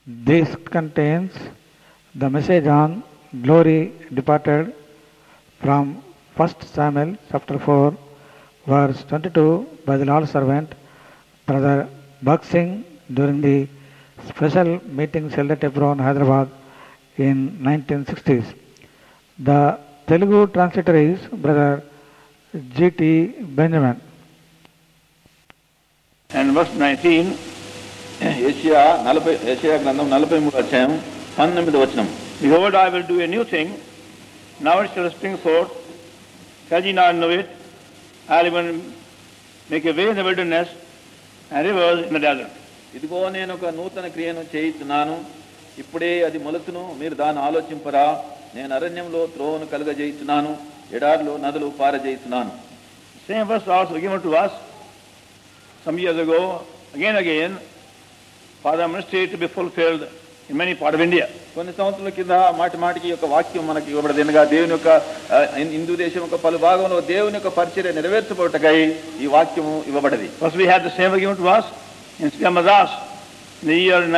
This contains the message on glory departed from 1 Samuel chapter 4, verse 22 by the Lord's servant, Brother Bhag Singh, during the special meeting held at Hebron, Hyderabad in 1960s. The Telugu translator is Brother G.T. Benjamin. And verse 19, Asia నలభై Asia గ్రంథం నలభై మూడు అధ్యాయం పంతొమ్మిది వచనం Behold, I will do a new thing. Now it shall spring forth. Shall ye not know it? I'll even make a way in the wilderness and rivers in the desert. ఇదిగో నేను ఒక నూతన క్రియను చేయిస్తున్నాను ఇప్పుడే అది మొలచును మీరు దాన్ని ఆలోచింపరా నేను అరణ్యంలో త్రోవను కలుగజేయిస్తున్నాను ఎడారిలో నదులు పారజేయిస్తున్నాను Same verse also given to us some years ago, again and again, for the ministry to be fulfilled in many parts of India. కొన్ని సంవత్సరాల కింద మాటి మాటికి ఈ యొక్క వాక్యం మనకి ఇవ్వబడదు ఎందుగా దేవుని యొక్క ఆ, హిందూ దేశం యొక్క పలు భాగంలో దేవుని యొక్క పరిచర్య నెరవేర్చబోటకై ఈ వాక్యము ఇవ్వబడది First we had the same given to us in Sri Madras in the year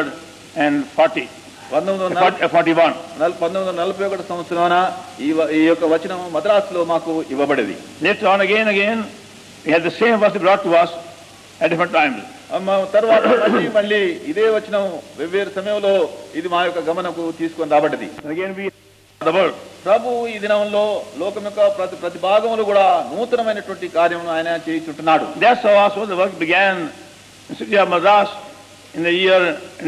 1940, పంతొమ్మిది వందల uh, 41. నల- పంతొమ్మిది వందల నలభై ఒకటి సంవత్సరాన ఈ వ- ఈ యొక్క వచనం మద్రాసులో మాకు ఇవ్వబడేది Later on again and again, we had the same verse brought to us at different times. అమ్మ తర్వాత మళ్ళీ మళ్ళీ ఇదే వచనం వెవ్వేరు సమయంలో ఇది మా యొక్క గమనకు తీసుకొని రాబడ్డది And again we the world. ప్రభు ఈ దినంలో లోకం యొక్క ప్రతి ప్రతి భాగంలో కూడా నూతనమైనటువంటి కార్యమును ఆయన చేయించుంటున్నాడు That's how also the work began in city of Madras in the year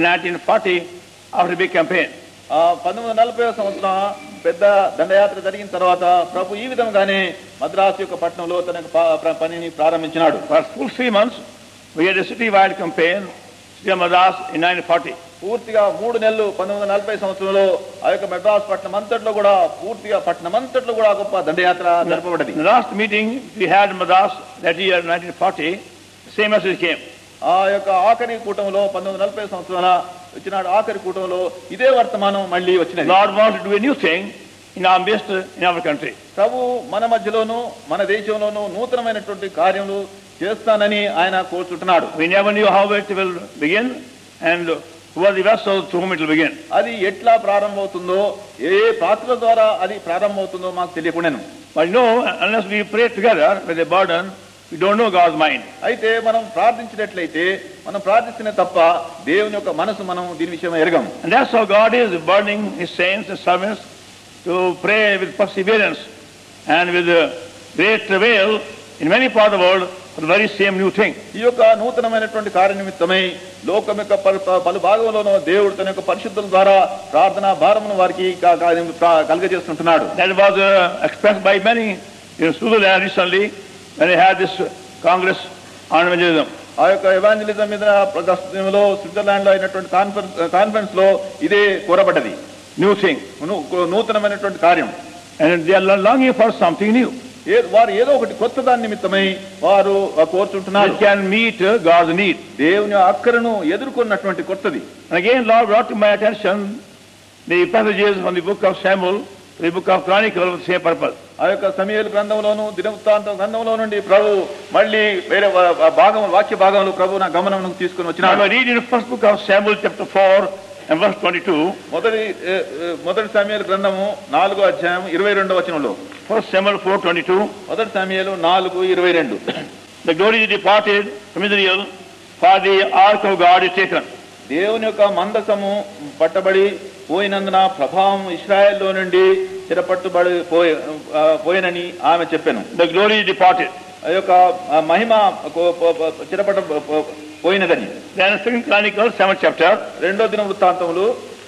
1940 after a big campaign. ఆ పంతొమ్మిది వందల నలభై సంవత్సరం పెద్ద దండయాత్ర జరిగిన తర్వాత ప్రభు ఈ విధంగానే మద్రాసు యొక్క పట్టణంలో తన యొక్క ప- ప్ర- పనిని ప్రారంభించినాడు For full three months, we had a city-wide campaign, city of Madras in 1940. పూర్తిగా మూడు నెలలు పంతొమ్మిది వందల నలభై సంవత్సరంలో ఆ యొక్క మెడ్రాస్ పట్టణం అంతట్లో కూడా పూర్తిగా పట్టణం అంతట్లో కూడా గొప్ప దండయాత్ర జరపబడ్డది In the last meeting we had in Madras that year 1940, the same message came. ఆ యొక్క ఆఖరి కూటంలో పంతొమ్మిది వందల నలభై సంవత్సరాల వచ్చినాడు ఆఖరి కూటంలో ఇదే వర్తమానం మళ్ళీ వచ్చినది Lord wants to do a new thing in our midst, in our country. ప్రభు మన మధ్యలోనూ మన దేశంలోనూ నూతనమైనటువంటి కార్యములు చేస్తానని ఆయన కోరుచుంటున్నాడు We never knew how it will begin and who are the vessels through whom it will begin. అది ఎట్లా ప్రారంభమవుతుందో ఏ ఏ పాత్ర ద్వారా అది ప్రారంభమవుతుందో మాకు తెలియకుండాను But you know, unless we pray together with a burden, we don't know God's mind. అయితే మనం ప్రార్థించినట్లయితే మనం ప్రార్థిస్తేనే తప్ప దేవుని యొక్క మనసు మనం దీని విషయం ఎరగం And that's how God is burning His saints and servants to pray with perseverance and with uh, great travail in many parts of the world for the very same new thing. ఈ యొక్క నూతనమైనటువంటి కార్యనిమిత్తమై లోకం యొక్క పలు పలు భాగంలోనూ దేవుడు తన యొక్క పరిశుద్ధుల ద్వారా ప్రార్థన భారమును వారికి కా- కా- ప్రా- కలుగజేస్తుంటున్నాడు That was uh, expressed by many in Switzerland recently when they had this uh, Congress on evangelism. ఆ యొక్క ఎవాంజలిజం మీద ప్రస్తుతంలో స్విట్జర్లాండ్ లో అయినటువంటి కాన్ఫరెన్స్ కాన్ఫరెన్స్ లో ఇదే కోరబడ్డది New thing. నూ- నూతనమైనటువంటి కార్యం And they are longing for something new. ఏ వారు ఏదో ఒకటి కొత్త దాని నిమిత్తమై వారు ఆ కోరుచుంటున్నారు That can meet uh, God's need. దేవుని అక్కరను ఎదుర్కొన్నటువంటి కొత్తది And again, Lord brought to my attention the passages from the book of Samuel to the book of Chronicles with the same purpose. ఆ యొక్క సమయలు గ్రంథంలోను దినవృత్తాంతం గ్రంథంలో నుండి ప్రభు మళ్ళీ వేరే వా- వా- భాగం వాక్య భాగంలో ప్రభు నా గమనం తీసుకుని Now, వచ్చినాడు I read in the first book of Samuel, chapter 4, and verse 22. మొదటి ఏ, ఏ, మొదటి సమయాల గ్రంథము నాలుగో అధ్యాయం ఇరవై రెండో వచనంలో First Samuel 4, 22. మొదటి సమయాలు నాలుగు ఇరవై రెండు The glory is departed from Israel, for the ark of God is taken. దేవుని యొక్క మందసము పట్టబడి పోయినందున ప్రభావం ఇస్రాయెల్లో నుండి చిరపట్టుబడి పోయి ఆ, పోయినని ఆమె చెప్పాను The glory is departed. ఆ యొక్క ఆ, మహిమ కో- పో- పో- చిరపట్ట పో- పో- పోయినదని Then Second Chronicles, 7th chapter, రెండో దిన వృత్తాంతములు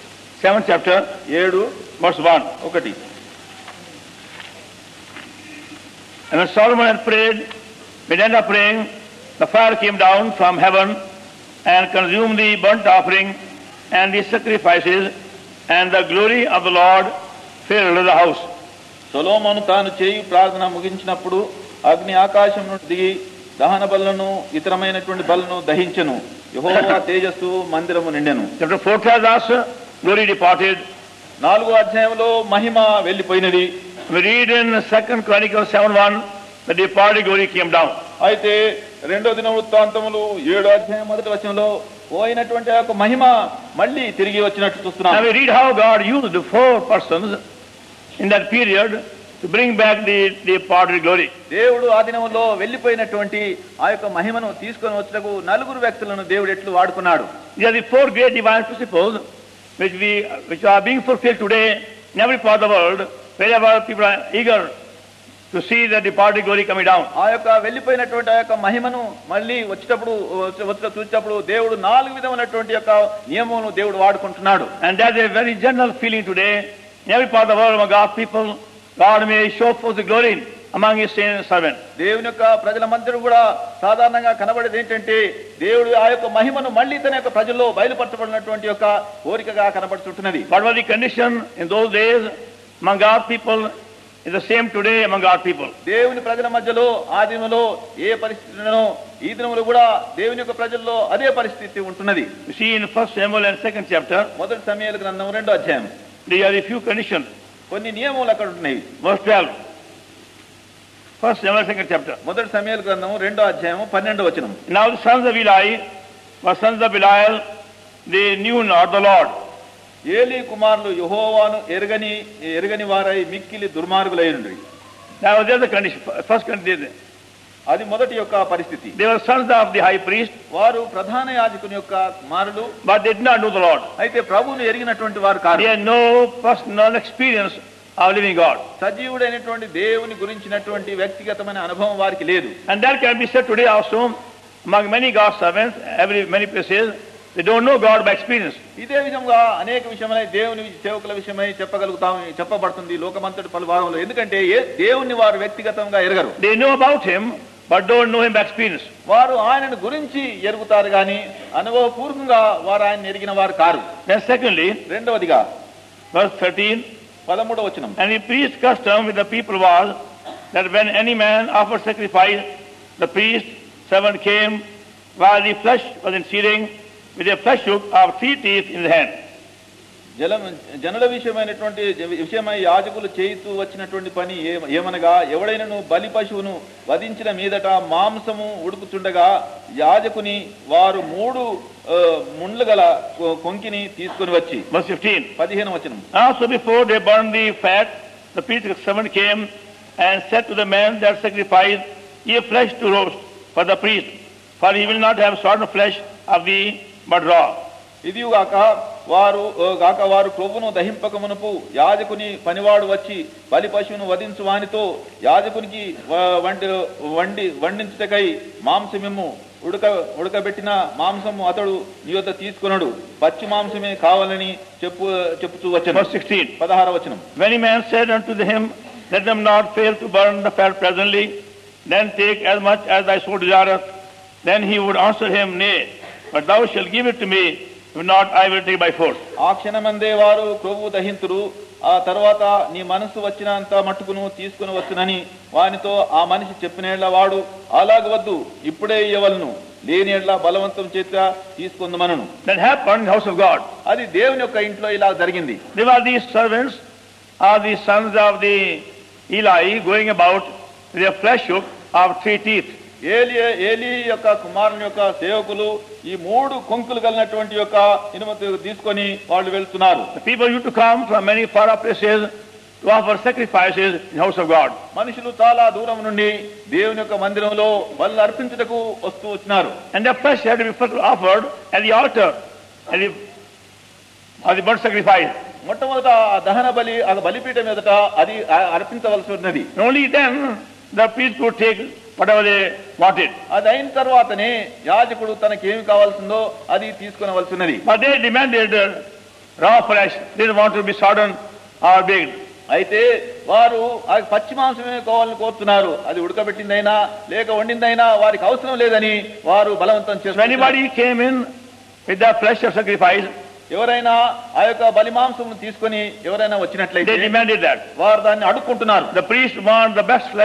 7th chapter, ఏడు verse 1. ఒకటి And when Solomon had prayed, when he ended up praying, the fire came down from heaven and consumed the burnt offering and the sacrifices, and the glory of the Lord filled the house. Solomon తాను చేయి ప్రార్థన ముగించినప్పుడు అగ్ని ఆకాశం నుండి దిగి దహన బలను ఇతరమైనటువంటి బలను దహించెను యెహోవా తేజస్సు మందిరము నిండెను Chapter 4 tells us, glory departed. నాలుగో అధ్యాయంలో మహిమ వెళ్ళిపోయినది We read in 2nd Chronicles 7.1, the departed glory came down. అయితే రెండో దిన వృత్తాంతములు ఏడో అధ్యాయం మొదటి వచనంలో పోయినటువంటి ఆ యొక్క మహిమ మళ్ళీ తిరిగి వచ్చినట్టు Now చూస్తున్నాం we read how God used four persons in that period to bring back the, the departed glory. దేవుడు ఆ దినంలో వెళ్లిపోయినటువంటి ఆ యొక్క మహిమను తీసుకొని వచ్చటకు నలుగురు వ్యక్తులను దేవుడు ఎట్లు వాడుకున్నాడు These are the four great divine principles which we which are being fulfilled today in every part of the world, wherever people are eager to see the departed glory coming down. ఆ యొక్క వెళ్లిపోయినటువంటి ఆ యొక్క మహిమను మళ్ళీ వచ్చేటప్పుడు వచ్చే- వచ్చే చూసేటప్పుడు దేవుడు నాలుగు విధమైనటువంటి యొక్క నియమమును దేవుడు వాడుకుంటున్నాడు And that's a very general feeling today in every part of the world among God's people. God may show forth the glory among his saints servants. దేవుని యొక్క ప్రజల మధ్య కూడా సాధారణంగా కనబడేది ఏంటంటే దేవుడు ఆ యొక్క మహిమను మళ్ళీ తన యొక్క ప్రజల్లో బయలుపరచబడినటువంటి యొక్క కోరికగా కనబడుతుంటున్నది What was the condition in those days among God's people is the same today among God's people. దేవుని ప్రజల మధ్యలో ఆ దినములో ఏ పరిస్థితులను ఈ దినములు కూడా దేవుని యొక్క ప్రజల్లో అదే పరిస్థితి ఉంటున్నది You see in First Samuel and second chapter, మొదటి సమయాల గ్రంథం రెండో అధ్యాయం there are a few conditions. కొన్ని నియమాలు అక్కడ ఉంటున్నాయి Verse 12. First Samuel, second chapter. మొదటి సమయాల గ్రంథం రెండో అధ్యాయం పన్నెండో వచనం Now the sons of Eli were sons of Belial, they knew not the Lord. Eli కుమారులు యెహోవాను ఎరగని ఎరగని వారై మిక్కిలి దుర్మార్గులైండ్రి That was the other condition. First condition. అది మొదటి యొక్క పరిస్థితి They were sons of the high priest, వారు ప్రధాన యాజకుని యొక్క కుమారులు but they did not know the Lord. అయితే ప్రభువును ఎరిగినటువంటి వారు They కాదు had no personal experience of living God. సజీవుడైనటువంటి దేవుని గురించినటువంటి వ్యక్తిగతమైన అనుభవం వారికి లేదు And that can be said today also among many God's servants, every many places. They don't know God by experience. ఇదే విధంగా అనేక విషయమై దేవుని సేవకుల విషయమై చెప్పగలుగుతాం చెప్పబడుతుంది లోకమంతటి పలు భాగంలో ఎందుకంటే ఏ దేవుణ్ణి వారు వ్యక్తిగతంగా ఎరగరు They know about Him, but don't know Him by experience. వారు ఆయనను గురించి ఎరుగుతారు గాని అనుభవపూర్వకంగా వారు ఆయన ఎరిగిన వారు కారు Then secondly, రెండవదిగా verse 13, పదమూడవ వచనం And the priest's custom with the people was that when any man offered sacrifice, the priest servant came while the flesh was in searing with a flesh hook of three teeth in his hand. జలం జనుల విషయమైనటువంటి జ- విషయమై యాజకులు చేయితూ వచ్చినటువంటి పని ఏ- ఏమనగా ఎవడైనను బలి పశువును వధించిన మీదట మాంసము ఉడుకుతుండగా యాజకుని వారు మూడు ఆ, ముండ్లు గల కొ- కొంకిని తీసుకుని వచ్చి Verse 15. పదిహేను వచనం Also before they burned the fat, the priest's servant came and said to the man that sacrificed, Ye flesh to roast for the priest, for he will not have sodden flesh of thee, but raw. ఇది గాక వారు ఓ గాక వారు క్రొవ్వును దహింపక మునుపు యాజకుని పనివాడు వచ్చి బలి పశువును వధించు వానితో యాజకునికి వ- వండి వండి వండించుటకై మాంసమేము ఉడక ఉడకబెట్టిన మాంసము అతడు నీ యొద్ద తీసుకున్నాడు పచ్చి మాంసమే కావాలని చెప్పు చెప్పుచూ వచ్చాను Verse 16. పదహార వచనం When a man said unto him, Let them not fail to burn the fat presently, then take as much as thy soul desireth. Then he would answer him, Nay, but thou shalt give it to me, if not, I will take by force. ఆ క్షణమందే వారు క్రొవ్వు దహింతురు ఆ తర్వాత నీ మనసు వచ్చినంత మట్టుకును తీసుకుని వచ్చునని వానితో ఆ మనిషి చెప్పినేళ్ల వాడు అలాగ వద్దు ఇప్పుడే ఇవ్వలను లేని ఎడ్ల బలవంతం చేత తీసుకుందమనను That happened in the house of God. అది దేవుని యొక్క ఇంట్లో ఇలా జరిగింది They were these servants, are the sons of the Eli, going about with their flesh hook of three teeth. ఏలి ఏలి యొక్క కుమారుని యొక్క సేవకులు ఈ మూడు కొంకులు కలిగినటువంటి యొక్క ఇనుమతి తీసుకొని వాళ్ళు వెళ్తున్నారు The people used to come from many far off places to offer sacrifices in the house of God. మనుషులు చాలా దూరం నుండి దేవుని యొక్క మందిరంలో బలు అర్పించుటకు వస్తూ వచ్చినారు And the flesh had to be first offered at the altar, at the, at the burnt sacrifice. మొట్టమొదట ఆ దహన బలి ఆ బలిపీఠం ఎదుట అది అ- అర్పించవలసి ఉన్నది And only then the priest could take whatever they wanted. అది అయిన తర్వాతనే యాజకుడు తనకి ఏమి కావాల్సిందో అది తీసుకునవలసి ఉన్నది But they demanded uh, raw flesh. They didn't want to be sodden or baked. అయితే వారు ఆ పచ్చి మాంసమే కావాలని కోరుతున్నారు అది ఉడకబెట్టిందైనా లేక వండిందైనా వారికి అవసరం లేదని వారు బలవంతం So చేస్తున్నారు anybody came in with the flesh of sacrifice, ఎవరైనా ఆ యొక్క బలి మాంసం తీసుకొని ఎవరైనా they వచ్చినట్లయితే demanded that. వారు దాన్ని అడుక్కుంటున్నారు The priest wanted the best flesh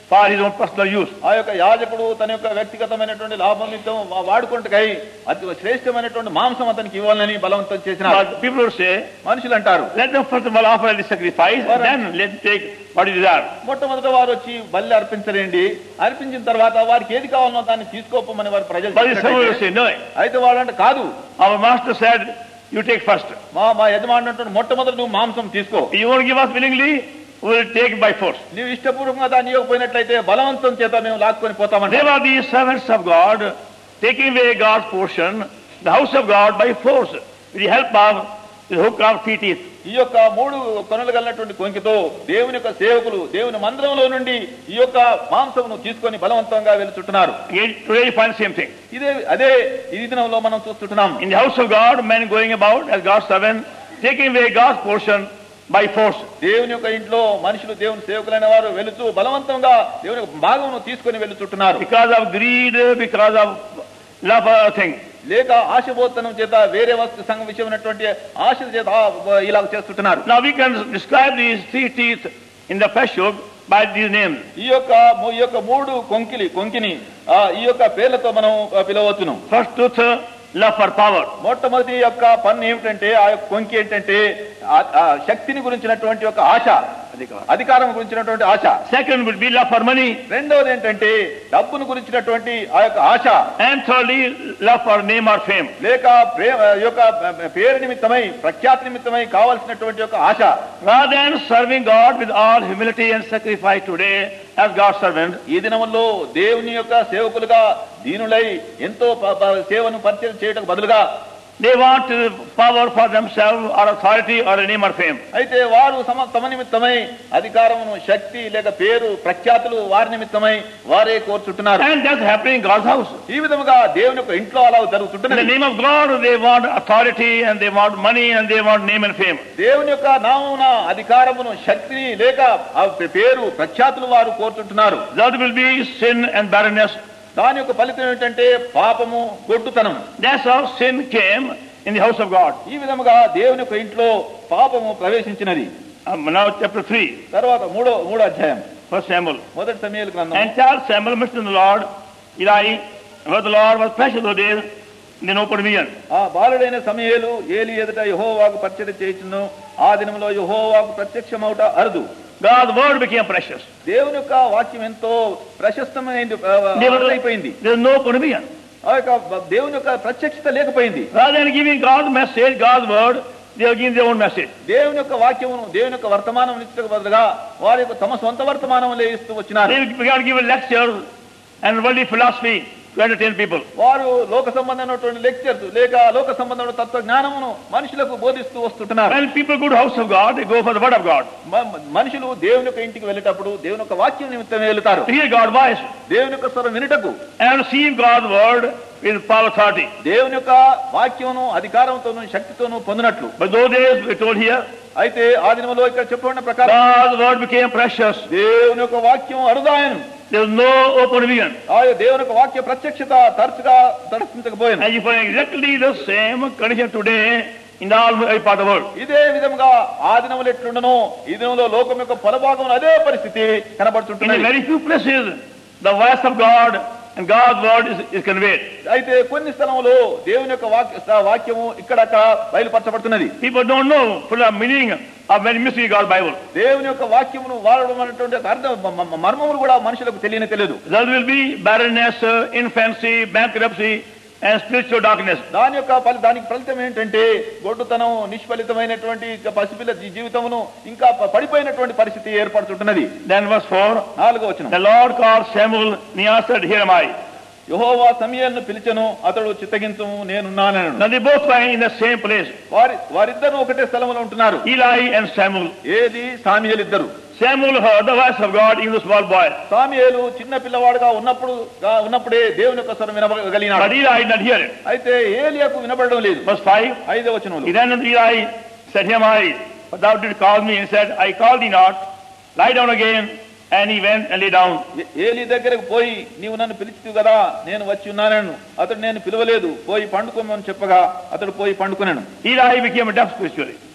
for his own personal use. ఆ యొక్క యాజకుడు తన యొక్క వ్యక్తిగతమైనటువంటి లాభం నిమిత్తం వా- వాడుకుంటకై అతి శ్రేష్టమైనటువంటి మాంసం అతనికి ఇవ్వాలని బలవంతం చేసిన But people would say, మనుషులు అంటారు let them first of all offer the sacrifice, and then let them take what is desire. మొట్టమొదట వారు వచ్చి బల్లి అర్పించలేండి అర్పించిన తర్వాత వారికి ఏది కావాలనో దాన్ని తీసుకోపమని వారు ప్రజలు But some will చెప్పినట్టయితే, say, no, అయితే వాళ్ళు అంటే కాదు our master said, you take first. మా మా యజమాని అంటున్నాడు మొట్టమొదటి నువ్వు మాంసం తీసుకో You won't give us willingly, we will take by force. నీవు ఇష్టపూర్వకంగా దాన్ని ఇవ్వకపోయినట్లయితే బలవంతం చేత మేము లాక్కొని పోతామంటే They were these servants of God, taking away God's portion, the house of God by force, with the help of the hook of three teeth. ఈ యొక్క మూడు కొనలు కలిగినటువంటి కొంకితో దేవుని యొక్క సేవకులు దేవుని మందిరంలో నుండి ఈ యొక్క మాంసమును తీసుకొని బలవంతంగా వెలుచుంటున్నారు Again, today you find the same thing. ఇదే అదే ఈ దినంలో మనం చూస్తుంటున్నాం In the house of God, men going about as God's servant, taking away God's portion by force. దేవుని యొక్క ఇంట్లో మనుషులు దేవుని సేవకులైన వారు వెళుతూ బలవంతంగా దేవుని యొక్క భాగమును తీసుకొని వెళుచుంటున్నారు Because of greed, because of love of other things. లేక ఆశబోధనం చేత వేరే వస్తు సంఘం విషయమైనటువంటి ఆశల చేత ఆ, ఇలా చేస్తుంటున్నారు Now we can describe these three teeth in the flesh hook by these names. ఈ యొక్క మూ- ఈ యొక్క మూడు కొంకిలి కొంకిని ఆ, ఈ యొక్క పేర్లతో మనం ఆ, పిలవచ్చును First tooth, love for power. మొట్టమొదటి యొక్క పన్ను ఏమిటంటే ఆ యొక్క కొంకి ఏంటంటే ఆ- ఆ శక్తిని గురించినటువంటి ఒక ఆశ అధికారం గురించినటువంటి ఆశ Second would be love for money. రెండవది ఏంటంటే డబ్బును గురించినటువంటి ఆ యొక్క ఆశ And thirdly, love for name or fame. లేక ప్రేమ ఈ యొక్క పేరు నిమిత్తమై ప్రఖ్యాతి నిమిత్తమై కావలసినటువంటి యొక్క ఆశ Rather than serving God with all humility and sacrifice today as God's servant, ఈ దినముల్లో దేవుని యొక్క సేవకులుగా దీనులై ఎంతో ప- ప- సేవను పరిచయం చేయటం బదులుగా they want uh, power for themselves or authority or a name or fame. అయితే వారు సమ తమ నిమిత్తమై అధికారమును శక్తి లేక పేరు ప్రఖ్యాతులు వారి నిమిత్తమై వారే కోరుచుంటున్నారు And that's happening in God's house. ఈ విధముగా దేవుని యొక్క ఇంట్లో అలా In the జరుగుతుంటున్నది name of God, they want authority and they want money and they want name and fame. దేవుని యొక్క నామమున అధికారమును శక్తిని లేక ఆ పేరు ప్రఖ్యాతులు వారు కోరుతుంటున్నారు That will be sin and barrenness. దాని యొక్క ఫలితం ఏంటంటే పాపము గొడ్డుతనం That's how sin came in the house of God. ఈ విధముగా దేవుని యొక్క ఇంట్లో పాపము ప్రవేశించినది Um, now chapter 3, తర్వాత మూడో మూడో అధ్యాయం first Samuel. మొదటి సమయాల గ్రంథం And Charles Samuel mentioned the Lord, Eli, where the Lord was precious those days in an open vision. ఆ బాలుడైన సమయలు ఏలి ఎదుట యహోవాకు పరిచయం చేయుచును ఆ దినంలో యహోవాకు ప్రత్యక్షమవుట అరుదు God's word became precious. దేవుని యొక్క వాక్యం ఎంతో ప్రశస్తమైంది ఆ, There was, అయిపోయింది there was no open vision. ఆ యొక్క దేవుని యొక్క ప్రత్యక్షత లేకపోయింది Rather than giving God's message, God's word, they are giving their own message. దేవుని యొక్క వాక్యమును దేవుని యొక్క వర్తమానం ఇచ్చక బదులుగా వారి యొక్క తమ సొంత వర్తమానం ఇస్తూ వచ్చినారు They began to give lectures and worldly philosophy to entertain people. వారు లోక సంబంధమైనటువంటి లెక్చర్స్ లేక లోక సంబంధమైన తత్వ జ్ఞానమును మనుషులకు బోధిస్తూ వస్తుంటున్నారు When people go to house of God, they go for the word of God. మ- మనుషులు దేవుని యొక్క ఇంటికి వెళ్ళేటప్పుడు దేవుని యొక్క వాక్యం నిమిత్తం వెళ్తారు To hear God's voice దేవుని యొక్క స్వరం వినుటకు and receive God's word with power authority. దేవుని యొక్క వాక్యమును అధికారంతోను శక్తితోను పొందినట్లు But those days we told here, అయితే ఆ దినంలో ఇక్కడ చెప్పబడిన ప్రకారం God's word became precious. దేవుని యొక్క వాక్యం అరుదాయను There was no open vision. ఆ దేవుని యొక్క వాక్య ప్రత్యక్షత తరచుగా దర్శించకపోయింది And you find exactly the same condition today in all every part of the world. ఇదే విధముగా ఆ దినములు ఎట్లుండను ఈ దినంలో లోకం యొక్క పొలభాగం అదే పరిస్థితి In a కనబడుతుంటున్నది very few places, the voice of God and God's word is, is conveyed. అయితే కొన్ని స్థలంలో దేవుని యొక్క వాక్య వాక్యము ఇక్కడక్కడ బయలుపరచబడుతున్నది People don't know full of meaning of many mystery of God's Bible. దేవుని యొక్క వాక్యమును వాడడం అనేటువంటి ఒక అర్థం మ- మ- మర్మములు కూడా మనుషులకు తెలియని తెలియదు There will be barrenness, uh, infancy, bankruptcy, and spiritual darkness. దాని యొక్క ఫలి దానికి ఫలితం ఏంటంటే గొడ్డుతనం నిష్ఫలితమైనటువంటి ఇక పసిపిల్ల జీ- జీవితమును ఇంకా ప- పడిపోయినటువంటి పరిస్థితి ఏర్పడుతుంటున్నది Then verse 4, నాలుగో వచ్చిన the Lord called Samuel, and he answered, Here am I. యహోవా సమయాలను పిలిచెను అతడు చిత్తగించము నేనున్నానను Now they both were in the same place, వారి వారిద్దరు ఒకటే స్థలంలో ఉంటున్నారు Eli and Samuel. ఏది సామియేలు ఇద్దరు Samuel heard the voice of God, even the small boy. సామియేలు చిన్న పిల్లవాడుగా ఉన్నప్పుడు గా- ఉన్నప్పుడే దేవుని యొక్క స్వరం But వినగలిగినాడు Eli did not hear it. అయితే ఏలియాకు వినబడడం లేదు Verse 5, ఐదో వచనంలో He ran unto Eli, said, Here am I. But thou didst call me, and said, I called thee not. Lie down again. And he went and lay down. ఏ- ఏలి దగ్గరకు పోయి నీవు నన్ను పిలిచివు కదా నేను వచ్చి ఉన్నానను అతడు నేను పిలవలేదు పోయి పండుకోమని చెప్పగా అతడు పోయి పండుకున్నాను Eli became deaf spiritually.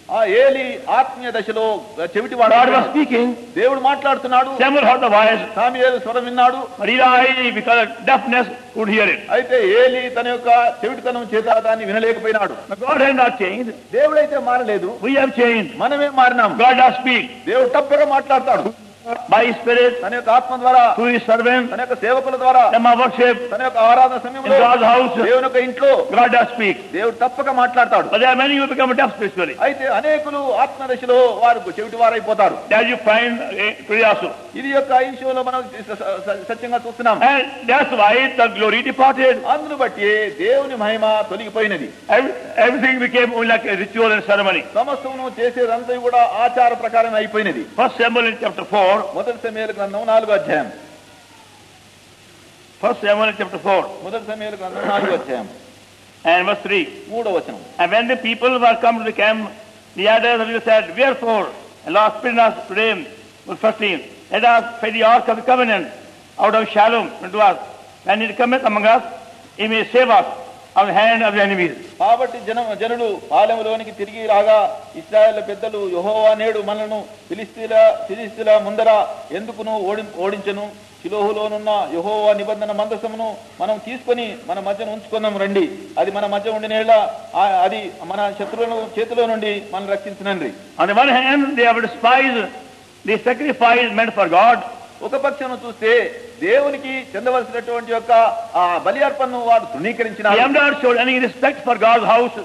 ఆ ఏలి ఆత్మీయ దశలో చెవిటి God was వాడు speaking. దేవుడు మాట్లాడుతున్నాడు Samuel heard the voice. సామియేలు స్వరం విన్నాడు But Eli, because of deafness, could hear it. అయితే ఏలి తన యొక్క చెవిటితనం చేత దాన్ని వినలేకపోయినాడు But God has not changed. దేవుడైతే మారలేదు We have changed. మనమే మారినాం God does speak దేవుడు తప్పగా మాట్లాడతాడు by His Spirit, తన యొక్క ఆత్మ ద్వారా through His servants, తన యొక్క సేవకుల ద్వారా them of worship, తన యొక్క ఆరాధన in సమయంలో God's house. దేవుని యొక్క ఇంట్లో God does speak. దేవుడు తప్పక మాట్లాడతాడు But there are many who become deaf spiritually. అయితే అనేకులు ఆత్మ దశలో వారు చెవిటి వారైపోతారు As you find eh, today also. ఇది యొక్క ఈ విషయంలో మనం స- స- స- సత్యంగా చూస్తున్నాం And that's why the glory departed. అందును బట్టి దేవుని మహిమ తొలగిపోయినది Every- Everything became only like a ritual and ceremony. సమస్తమును చేసేదంతా కూడా ఆచార ప్రకారం అయిపోయినది First Samuel in chapter 4. మొదటి సమయాల గ్రంథం నాలుగో అధ్యాయం First Samuel in chapter 4 మొదటి సమయాల గ్రంథం నాలుగో అధ్యాయం and verse 3. మూడో వచనం And when the people were come to the camp, the elders of Israel said, Wherefore, and Lord spirit us today, verse 15, let us pay the ark of the covenant out of Shalom unto us. When it cometh among us, he may save us of the hand of the enemies. కాబట్టి జనం జనులు పాలెములోనికి తిరిగి రాగా Israel పెద్దలు యెహోవా నేడు మనను ఫిలిస్తీన్ల ఫిలిస్తీన్ల ముందర ఎందుకును ఓడి ఓడించను శిలోహులోనున్న యెహోవా నిబంధన మందసమును మనం తీసుకొని మన మధ్యన ఉంచుకుందాం రండి అది మన మధ్య ఉండినేళ్ళ ఆ- అది మన శత్రువుల చేతిలో నుండి మనం రక్షించనండి On the one hand, they have despised the sacrifice meant for God, ఒక పక్షం చూస్తే దేవునికి చెందవలసినటువంటి యొక్క ఆ బలి అర్పణను వారు they తృణీకరించినారు have not showed any respect for God's house.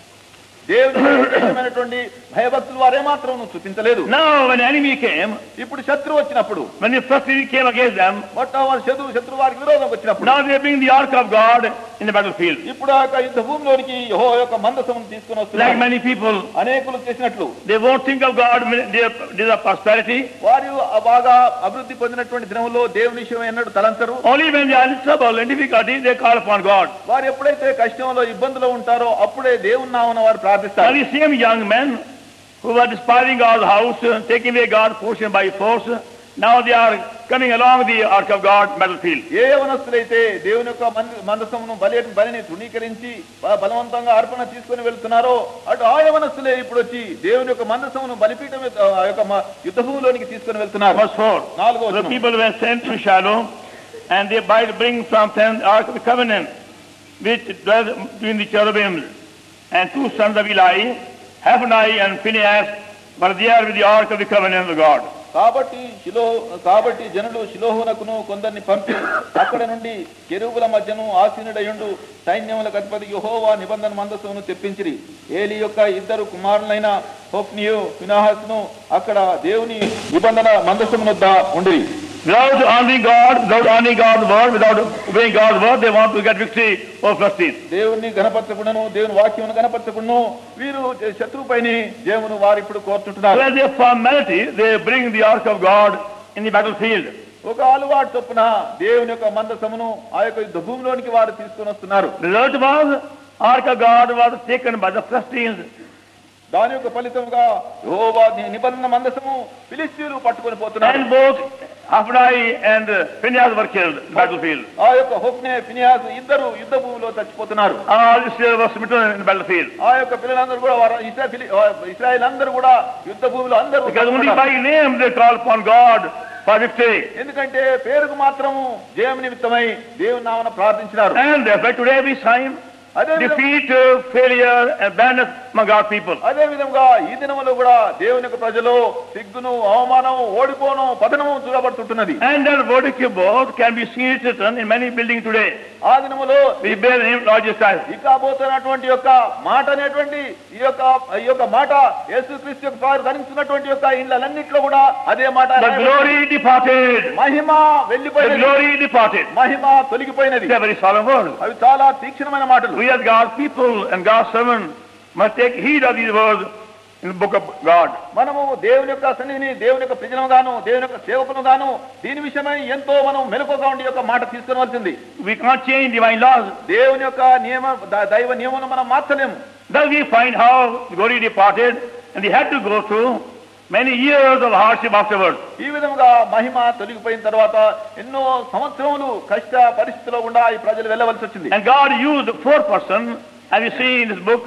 దేవుని విశేషమైనటువంటి భయభక్తులు వారే మాత్రం చూపించలేదు Now, when the enemy came, ఇప్పుడు శత్రువు వచ్చినప్పుడు when the first enemy came against them, మొట్టమొదటి శత్రువు శత్రు వారికి విరోధం వచ్చినప్పుడు now they bring the ark of God in the battlefield. ఇప్పుడు ఆ యొక్క యుద్ధ భూమిలోనికి యహో యొక్క మందసమును తీసుకుని Like వస్తున్నారు many people, అనేకులు చేసినట్లు They won't think of God when they they are prosperity. వారు ఆ బాగా అభివృద్ధి పొందినటువంటి దినంలో దేవుని విషయం ఎన్నడూ తలంచరు Only when they are in trouble and difficulty, they call upon God. వారు ఎప్పుడైతే కష్టంలో ఇబ్బందులో ఉంటారో అప్పుడే దేవుని నామన వారు Now ప్రార్థిస్తారు the same young men who were despising God's house, uh, taking away God's portion by force, now they are coming along the ark of God battlefield. ఏ యవనస్తులైతే దేవుని యొక్క మంద- మందసమును బలి బలిని తృణీకరించి బ- బలవంతంగా అర్పణ తీసుకొని వెళ్తున్నారో అటు ఆ యవనస్తులే ఇప్పుడు వచ్చి దేవుని యొక్క మందసమును బలిపీఠం యొక్క- ఆ యొక్క మ- యుద్ధ భూమిలోనికి తీసుకొని వెళ్తున్నారు Verse 4. నాలుగో The వచనం. people were sent to Shiloh, and they bade bring from them the ark of the covenant, which dwelt between the cherubims. And two sons of Eli, Hophni and Phinehas, were there with the ark of the covenant of God. కాబట్టి శిలో కాబట్టి జనులు శిలోహునకును కొందరిని పంపి అక్కడ నుండి కెరూబుల మధ్యను ఆసీనుడయుండు సైన్యములకు అధిపతి యెహోవా నిబంధన మందసమును తెప్పించిరి ఏలి యొక్క ఇద్దరు కుమారులైన హోఫ్నియు ఫినాహస్ను అక్కడ దేవుని నిబంధన మందసమునొద్ద ఉండిరి Without honoring God, without honoring God's word, without obeying God's word, they want to get victory over Philistines. దేవుని గణపరచకుండాను దేవుని వాక్యమును గణపరచకుండాను వీరు శత్రువుపైని దేవుని వారు ఇప్పుడు So కోరుతుంటున్నారు as a formality, they bring the ark of God in the battlefield. ఒక అలవాటు చొప్పున దేవుని యొక్క మందసమును ఆ యొక్క యుద్ధ భూమిలోనికి వారు తీసుకొని వస్తున్నారు The result was, ark of God was taken by the Philistines. దాని యొక్క ఫలితముగా యెహోవా ని- నిబంధన మందసము ఫిలిస్తీన్లు పట్టుకొని పోతున్నారు And both Hophni and Phinehas were killed in the battlefield. ఆ యొక్క హొఫ్నే ఫినియాస్ ఇద్దరు యుద్ధ భూమిలో చచ్చిపోతున్నారు All Israel was smitten in the battlefield. ఆ యొక్క పిల్లలందరూ కూడా వారు ఇస్రా- ఫిలి- ఆ ఇస్రాయేల్ అందరూ కూడా యుద్ధ భూమిలో అందరూ Because only చచ్చిపోతారు. by name they call upon God for victory. ఎందుకంటే పేరుకు మాత్రము జయం నిమిత్తమై దేవుని నామన ప్రార్థించినారు And therefore today we sign అదే విధంగా- defeat, uh, failure, and badness among God's people. అదే విధంగా ఈ దినములో కూడా దేవుని యొక్క ప్రజలు సిగ్గును అవమానం ఓడిపోను పతనము చూడబడుతుంటున్నది And that vertical board can be seen written in many buildings today. ఆ దినములో We bear the name Lord Jesus Christ. ఇకపోతున్నటువంటి యొక్క మాట అనేటువంటి ఈ యొక్క ఈ యొక్క మాట యేసుక్రీస్తు యొక్క వారు ధరించినటువంటి యొక్క ఇళ్ళలన్నిట్లో కూడా అదే మాట The glory departed. Mahima The వెళ్ళిపోయినది glory departed. Mahima తొలగిపోయినది These are very solemn words. అవి చాలా తీక్షణమైన మాటలు We as God's people and God's servants must take heed of these words in the book of God. మనము దేవుని యొక్క సన్నిధిని దేవుని యొక్క ప్రజలుగాను దేవుని యొక్క సేవకులుగాను దీని విషయమై ఎంతో మనం మెలకుగా ఉండి యొక్క మాట తీసుకునవలసింది We can't change divine laws. దేవుని యొక్క నియమ ద- దైవ నియమం మనం మార్చలేము Thus we find how the glory departed and they had to go through many years of hardship afterwards. ఈ విధముగా మహిమ తొలగిపోయిన తర్వాత ఎన్నో సంవత్సరములు కష్ట పరిస్థితిలో గుండా ఈ ప్రజలు వెళ్ళవలసి వచ్చింది And God used four persons, as we see in this book,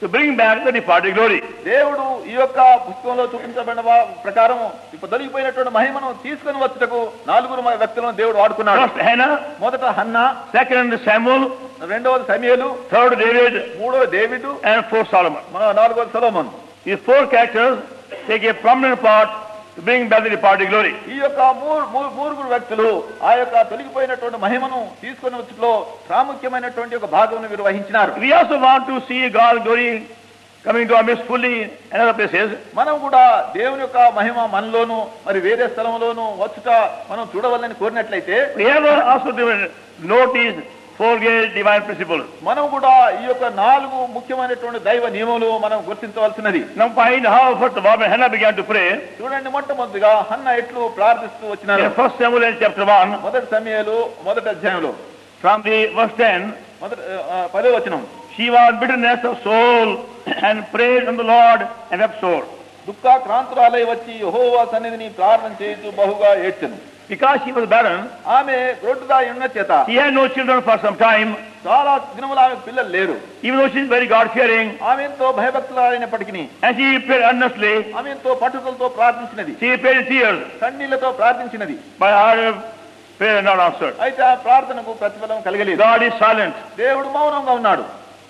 to bring back the departed glory. దేవుడు ఈ యొక్క పుస్తకంలో చూపించబడిన వా- ప్రకారం ఇప్పుడు తొలగిపోయినటువంటి మహిమను తీసుకుని వచ్చుటకు నాలుగురు మ- వ్యక్తులను దేవుడు వాడుకున్నాడు First Hannah, మొదట హన్న second Samuel, రెండవది సమయలు third David, మూడవ డేవిడ్ and fourth Solomon. నాలుగవది Solomon These four characters take a prominent part to bring back the departed glory. ఈ యొక్క మూడు మూ- మూరుగురు వ్యక్తులు ఆ యొక్క తొలగిపోయినటువంటి మహిమను తీసుకుని వచ్చుట్లో ప్రాముఖ్యమైనటువంటి ఒక భాగమును వీరు వహించినారు We also want to see God's glory coming to our midst fully in other places. మనం కూడా దేవుని యొక్క మహిమ మనలోను మరి వేరే స్థలంలోను వచ్చుట మనం చూడవాలని కోరినట్లయితే We have also to notice four great divine principles. మనం కూడా ఈ యొక్క నాలుగు ముఖ్యమైనటువంటి దైవ నియమములు మనం గుర్తించవలసినది Now find how first of all when Hannah began to pray, చూడండి మొట్టమొదటిగా హన్న ఎట్లు ప్రార్థిస్తూ వచ్చినారు in first Samuel in chapter 1, మొదటి సమయంలో మొదటి అధ్యాయంలో from the verse 10, మొదటి ఆ, పదో వచనం she was in bitterness of soul and prayed unto the Lord and wept sore. దుఃఖాక్రాంతురాలై వచ్చి యెహోవా సన్నిధిని ప్రార్థన చేయుచు బహుగా ఏడ్చెను Because she was barren, ఆమె గ్రొడ్డుదా ఉన్న చేత she had no children for some time, చాలా దినములు ఆమె పిల్లలు లేరు even though she is very God-fearing, ఆమె ఎంతో భయభక్తులైనప్పటికీ and she prayed earnestly, ఆమె ఎంతో పట్టుదలతో ప్రార్థించినది she prayed in tears, కన్నీళ్లతో ప్రార్థించినది but her prayer not answered. అయితే ఆ ప్రార్థనకు ప్రతిఫలం కలగలేదు God is silent. దేవుడు మౌనంగా ఉన్నాడు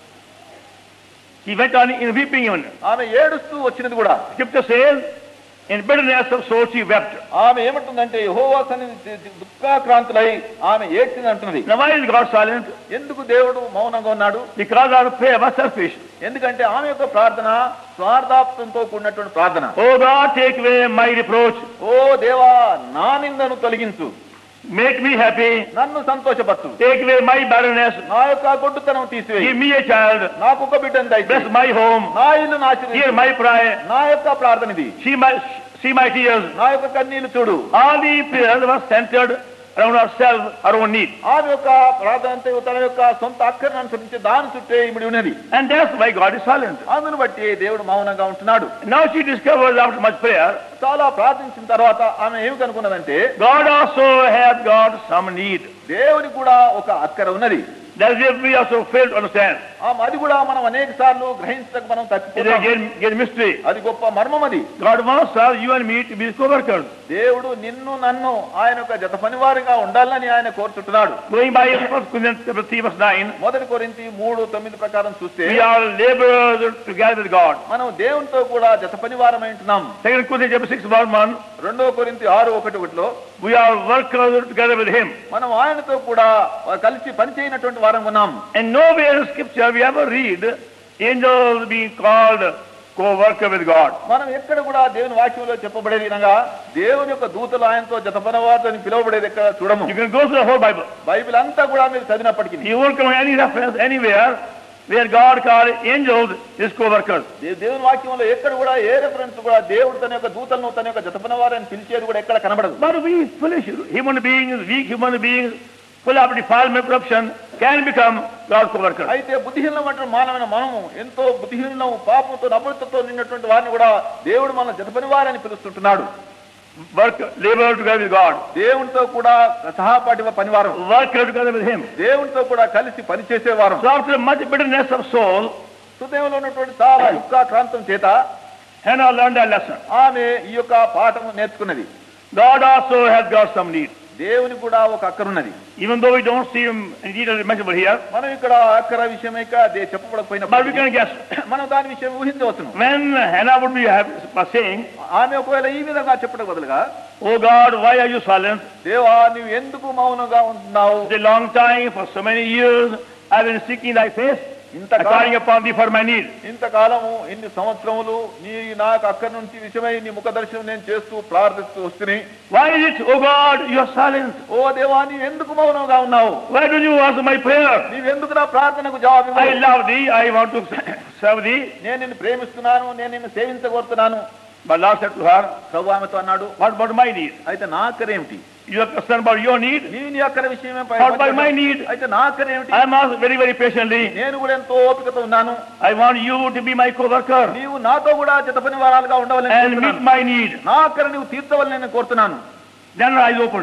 He went on in weeping even. ఆమె ఏడుస్తూ వచ్చినది కూడా Scripture says, in bitterness of soul she wept. ఆమె ఏమంటుందంటే యెహోవా సన్నిధి దుఃఖాక్రాంతులై ఆమె ఏడ్చింది అంటున్నది Now why is God silent? ఎందుకు దేవుడు మౌనంగా ఉన్నాడు Because our prayer was selfish. ఎందుకంటే ఆమె యొక్క ప్రార్థన స్వార్థాప్తంతో కూడినటువంటి ప్రార్థన Oh God, take away my reproach. ఓ దేవా నా నిందను తొలగించు Make me happy. నన్ను సంతోషపరచు Take away my barrenness. నా యొక్క గొడ్డుతనం తీసివేయి Give me a child. నాకు ఒక బిడ్డను Bless దయచేయి my home. నా ఇల్లు Hear నాశనం my prayer. నా యొక్క ప్రార్థన ఇది See my, see my tears. నా యొక్క కన్నీళ్లు చూడు All the prayers were centered around ourselves, our own need. ఆమె యొక్క ప్రార్థన అంతా తన యొక్క సొంత అక్కరను అనుసరించి దాని చుట్టే ఇమిడి ఉన్నది And that's why God is silent. అందును బట్టి దేవుడు మౌనంగా ఉంటున్నాడు Now she discovers after much prayer, చాలా ప్రార్థించిన తర్వాత ఆమె ఏమి కనుక్కున్నదంటే God also has got some need. దేవుని కూడా ఒక అక్కర ఉన్నది That is we also fail to understand. ఆ అది కూడా మనం అనేక సార్లు గ్రహించక మనం It's a తప్పిపోతాం great, great mystery. అది గొప్ప మర్మం అది God wants us, you and me, to be co-workers. దేవుడు నిన్ను నన్ను ఆయన యొక్క జత పనివారిగా ఉండాలని ఆయన కోరుచుంటున్నాడు Going by 1 Corinthians chapter 3 verse 9, మొదటి కొరింతి మూడు తొమ్మిది ప్రకారం చూస్తే we are laborers together with God. మనం దేవునితో కూడా జత పనివారమై ఉంటున్నాం 2 Corinthians chapter 6 verse 1, రెండవ కొరింతి ఆరు ఒకటి ఒకటిలో we are workers together with Him. మనం ఆయనతో కూడా కలిసి పనిచేయనటువంటి వారం ఉన్నాం And nowhere in scripture we ever read angels being called co-worker with God. మనం ఎక్కడ కూడా దేవుని వాక్యంలో చెప్పబడేది విధంగా దేవుని యొక్క దూతలు ఆయనతో జత పనివారితో అని పిలువబడేది ఎక్కడ చూడము You can go through the whole Bible. Bible అంతా కూడా మీరు చదివినప్పటికీ You won't come any reference anywhere where God called angels his co-workers. దే- దేవుని వాక్యంలో ఎక్కడ కూడా ఏ రెఫరెన్స్ కూడా దేవుడు తన యొక్క దూతలను తన యొక్క జత పనివారని పిలిచేది కూడా ఎక్కడ కనబడదు But we foolish human beings, weak human beings, full of defilement, corruption, can become God's co-workers. అయితే బుద్ధిహీనమైన మానవైన మనము ఎంతో బుద్ధిహీనం పాపంతో నమ్రతతో నిన్నటువంటి వారిని కూడా దేవుడు మన జత పనివారని పిలుస్తుంటున్నాడు Work, labor together with God. దేవునితో కూడా సహపాఠి పనివారం Work together with Him. దేవునితో కూడా కలిసి పనిచేసేవారం So after much bitterness of soul, హృదయంలో ఉన్నటువంటి చాలా దుఃఖాక్రాంతం చేత Hannah learned that lesson. ఆమె ఈ యొక్క పాఠము నేర్చుకున్నది God also has got some need. దేవుని కూడా ఒక అక్కరున్నది Even though we don't see him in detail mentioned here, మనం ఇక్కడ అక్కర విషయమే దే- చెప్పబడకపోయినా but we can guess. మనం దాని విషయం ఊహించవచ్చును When Hannah would be have- was saying, ఆమె ఒకవేళ ఈ విధంగా చెప్పడం బదులుగా Oh God, why are you silent? దేవా నువ్వు ఎందుకు మౌనంగా ఉంటున్నావు It's a long time, for so many years, I've been seeking thy face, and ఇంతకాలం calling upon thee for my need. ఇంతకాలము ఇన్ని సంవత్సరములు నీ నాకు అక్కడి నుంచి విషయమై నీ ముఖ దర్శనం నేను చేస్తూ ప్రార్థిస్తూ వస్తుని Why is it, oh God, you are silent? ఓ దేవా నీవు ఎందుకు మౌనంగా ఉన్నావు Why don't you answer my prayer? నీవెందుకు నా ప్రార్థనకు జవాబు I ఇవ్వవు? love thee, I want to serve thee. నేను నిన్ను ప్రేమిస్తున్నాను నేను నిన్ను సేవించగోరుతున్నాను But Lord said to her, ప్రభు ఆమెతో అన్నాడు What about my need? అయితే నా అక్కరేమిటి You are concerned about your need? నీ నీ అక్కర విషయమే పై- What about my need? అయితే నా అక్కరేమిటి I am asked very, very patiently. నేను కూడా ఎంతో ఓపికతో ఉన్నాను I want you to be my co-worker నీవు నాతో కూడా జత పని వారాలుగా ఉండవాలని and meet కోరుతున్నాను. my need. నా అక్కర నీవు తీర్చవాలని నేను కోరుతున్నాను Then her eyes opened.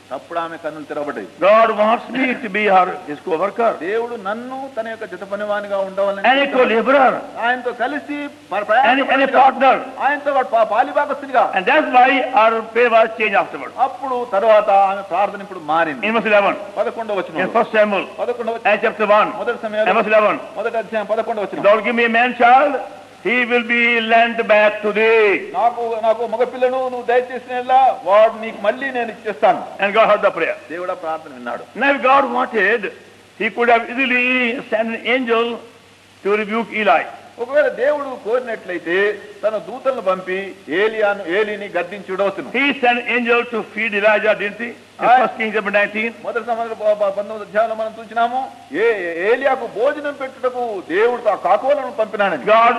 అప్పుడు ఆమె కన్నులు తెరవబడ్డాయి God wants me to be her, his co-worker దేవుడు నన్ను తన యొక్క జత పనివానిగా and a ఉండవాలని co-laborer ఆయనతో కలిసి ప- and, ప్రయాణం and a పడగా, partner. ఆయనతో పాటు పా- పాలిభాగస్తునిగా And that's why our prayer was changed afterwards. అప్పుడు తర్వాత ఆమె ప్రార్థన ఇప్పుడు మారింది In verse 11, పదకొండవ in వచ్చిన 1 Samuel, పదకొండవ and chapter 1, మొదటి and సమయంలో verse 11, మొదటి అధ్యాయం పదకొండవ వచ్చిన Lord give me a man child, he will be lent back to thee. నాకు నాకు మగపిల్లను నువ్వు దయచేసిన వాడు నీకు మళ్ళీ నేను ఇచ్చేస్తాను And God heard the prayer. దేవుడు ఆ ప్రార్థన విన్నాడు Now if God wanted, he could have easily sent an angel to rebuke Eli. ఒకవేళ దేవుడు కోరినట్లయితే తన దూతలను పంపి ఏలియాను ఏలిని గద్దించుడవచ్చును He sent an angel to feed Elijah, didn't he? In Aye. 1 Kings chapter 19. మొదటి సంవత్సరం ప- ప- పంతొమ్మిది అధ్యాయంలో మనం చూసినాము ఏ ఏలియాకు భోజనం పెట్టుటకు దేవుడు ఆ కాకోలను పంపినాడని God,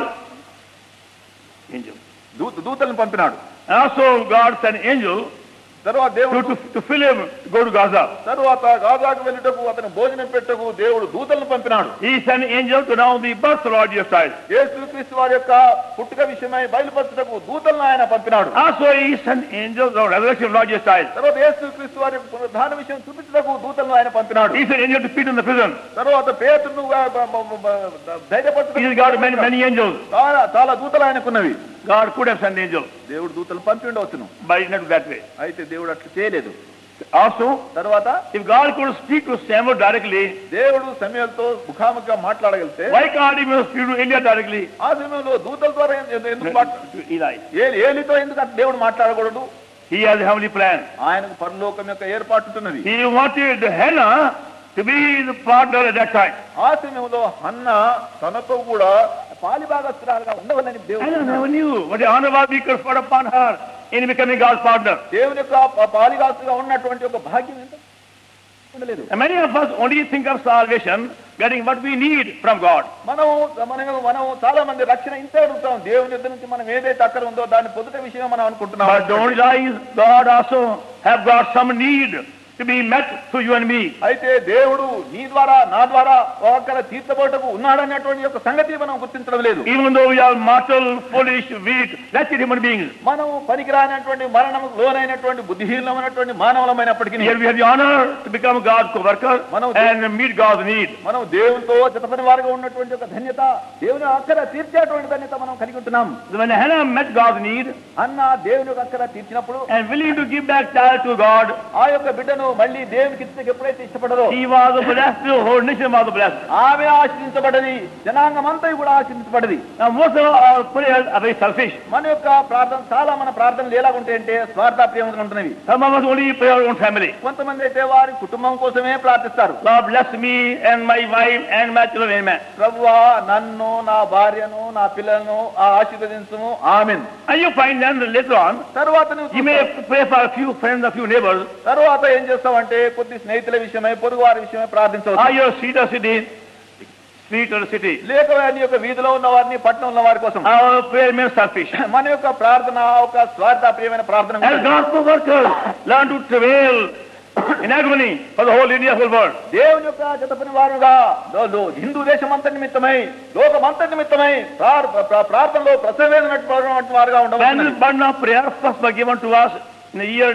angel. దూత దూతలను పంపినాడు And also God sent an angel తర్వాత to, దేవుడు to, to fill him to go to Gaza. తరువాత గాజాకు వెళ్ళుటకు అతను భోజనం పెట్టకు దేవుడు దూతలను పంపినాడు He sent an angel to know the birth of Lord Jesus Christ. యేసుక్రీస్తు వారి యొక్క పుట్టుక విషయమై బయలుపరచుటకు దూతలను ఆయన పంపినాడు Also he sent angels on resurrection of Lord Jesus Christ. తర్వాత యేసుక్రీస్తు వారి యొక్క పునరుద్ధాన విషయం చూపించటకు దూతలను ఆయన పంపినాడు He sent angel to feed in the prison. తర్వాత పేతును He ధైర్యపరచుటకు has got many, many angels. చాలా చాలా దూతలు ఆయనకున్నవి God could have sent angels, దేవుడు దూతలు పంపి ఉండవచ్చును but he not that way. అయితే దేవుడు అట్లా చేయలేదు Also, తర్వాత if God could speak to Samuel directly, దేవుడు సమయంతో ముఖాముఖిగా మాట్లాడగలిగితే why can't he speak to Elia directly? ఆ సమయంలో దూతల ద్వారా ఎందు- ఎందుకు మాట్లా- To Eli. ఏ- ఏలితో ఎందుకు అట్లా దేవుడు మాట్లాడకూడదు He has a heavenly plan. ఆయనకు పరలోకం యొక్క ఏర్పాటు ఉంటున్నది He wanted Hannah to be the partner at that time. ఆ సమయంలో అన్న తనతో కూడా పాలిభాగస్తురాలుగా ఉండవాలని దేవుడు Hannah అన్నాడు. never knew what the honor was being conferred upon her in becoming God's partner. దేవుని యొక్క ప- పాలిభాగస్తుగా ఉన్నటువంటి ఒక భాగ్యం ఎంత ఉండలేదు And many of us only think of salvation, getting what we need from God. మనం మనం మనం చాలా మంది రక్షణ ఇంత అడుగుతాం దేవుని యొద్ద నుంచి మనం ఏదైతే అక్కడ ఉందో దాన్ని పొందుట విషయం మనం అనుకుంటున్నాం But don't realize God also have got some need to be met through you and me. అయితే దేవుడు నీ ద్వారా నా ద్వారా అక్కడ తీర్చబోటకు ఉన్నాడనేటువంటి యొక్క సంగతి మనం గుర్తించడం లేదు Even though we are mortal, foolish, weak, wretched human beings, మనం పనికిరానటువంటి మరణం లోనైనటువంటి బుద్ధిహీనమైనటువంటి మానవులమైనప్పటికీ here we have the honor to become God's co-worker and meet God's need. మనం దేవునితో జతపని వారుగా ఉన్నటువంటి ఒక ధన్యత దేవుని అక్కర తీర్చేటువంటి ధన్యత మనం కలిగి ఉంటున్నాం When Hannah met God's need అన్న దేవుని యొక్క అక్కర తీర్చినప్పుడు and willing to give back child to God, ఆ యొక్క బిడ్డను మళ్ళీ దేవునికి ఇచ్చే ఎప్పుడైతే ఇష్టపడరో he was blessed, the whole nation was blessed. ఆమె ఆశ్రయించబడది జనాంగం అంతా కూడా ఆశ్రయించబడది Now most of our prayers are very selfish. మన యొక్క ప్రార్థన చాలా మన ప్రార్థనలు ఎలా ఉంటాయంటే స్వార్థ ప్రేమగా ఉంటున్నవి Some of us only pray our own family. కొంతమంది అయితే వారి కుటుంబం కోసమే ప్రార్థిస్తారు Lord bless me and my wife and my children, amen. ప్రభువా నన్ను నా భార్యను నా పిల్లలను ఆ ఆశీర్వదించము amen And you find then later on, తరువాత నువ్వు you may చూస్తావు. pray for a few friends, a few neighbors. తరువాత ఏం చేస్తావంటే కొద్ది స్నేహితుల విషయమై పొరుగు వారి విషయమై Are ప్రార్థించవచ్చు your street or city? Street or city. లేక నీ యొక్క వీధిలో ఉన్న వారిని పట్టణంలో ఉన్న వారి కోసం Our prayer means selfish. మన యొక్క ప్రార్థన ఒక స్వార్థ ప్రియమైన ప్రార్థన As ఉంటుంది. God's co-workers, learn to travail in agony for the whole India, whole world. దేవుని యొక్క జతపని వారుగా లో- లో- హిందూ దేశం అంత నిమిత్తమై లోకమంత నిమిత్తమై ప్రార్- ప్ర- ప్రార్థనలో ప్రసవేదనటువంటి వారుగా When ఉండవచ్చు this burden of prayer first was given to us in the year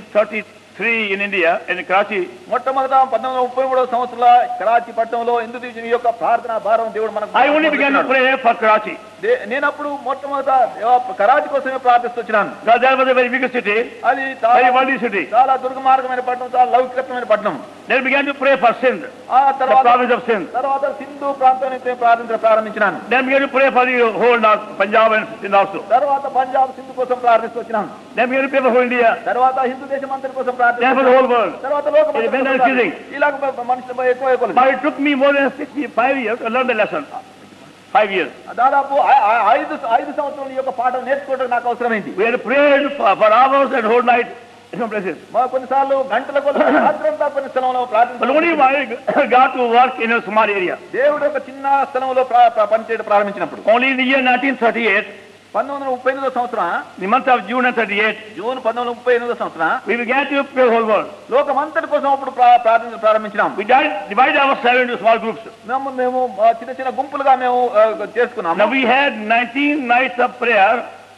1933 in India, in Karachi, మొట్టమొదట పంతొమ్మిది వందల ముప్పై మూడవ సంవత్సరంలో కరాచీ పట్టణంలో హిందూ దేశం యొక్క ప్రార్థన భారం దేవుడు మనకు I only began to pray for Karachi. దే- నేనప్పుడు మొట్టమొదట దేవా- కరాచీ కోసమే ప్రార్థిస్తున్నాను Because that was a very big city, అది very చాలా worldly city. చాలా దుర్గమార్గమైన పట్టణం చాలా లౌకికమైన పట్టణం Then began to pray for Sindh, ఆ the తర్వాత province of Sindh. తర్వాత సింధు ప్రాంతం నుంచి ప్రార్థించడం ప్రారంభించినాను Then began to pray for the whole North, Punjab and Sindh also. తర్వాత పంజాబ్ సింధు కోసం ప్రార్థిస్తున్నాను Then began to pray for whole India, తర్వాత హిందూ దేశం అంతటి కోసం then for the ప్రార్థిస్తున్నాను whole world. తర్వాత లోకం It went on అంతటి increasing. కోసం ఇలాగ మనుషులు ఎక్కువ ఎక్కువ But it took me more than 65 years to learn the lesson. Five years. దాదాపు ఐ- ఐ- ఐదు ఐదు సంవత్సరాల ఈ యొక్క పాఠం నేర్చుకోవడం నాకు అవసరమైంది We had prayed for, for hours and whole night in some places. మా కొన్నిసార్లు గంటల కొద్ది రాత్రంతా కొన్ని స్థలంలో But only ప్రార్థన I got to work in a small area. దేవుడు ఒక చిన్న స్థలంలో ప్రా- ప్రా- పనిచేయడం ప్రారంభించినప్పుడు Only in the year 1938, పంతొమ్మిది వందల ముప్పై ఎనిమిదో సంవత్సరం the month of June and 38, June పంతొమ్మిది వందల ముప్పై ఎనిమిదో సంవత్సరం we began to pray the whole world. లోకమంతటి కోసం అప్పుడు ప్రా- ప్రార్థన ప్రారంభించినాం We divided divided ourselves into small groups. మేము మేము ఆ, చిన్న చిన్న గుంపులుగా మేము ఆ, చేసుకున్నాము Now we had 19 nights of prayer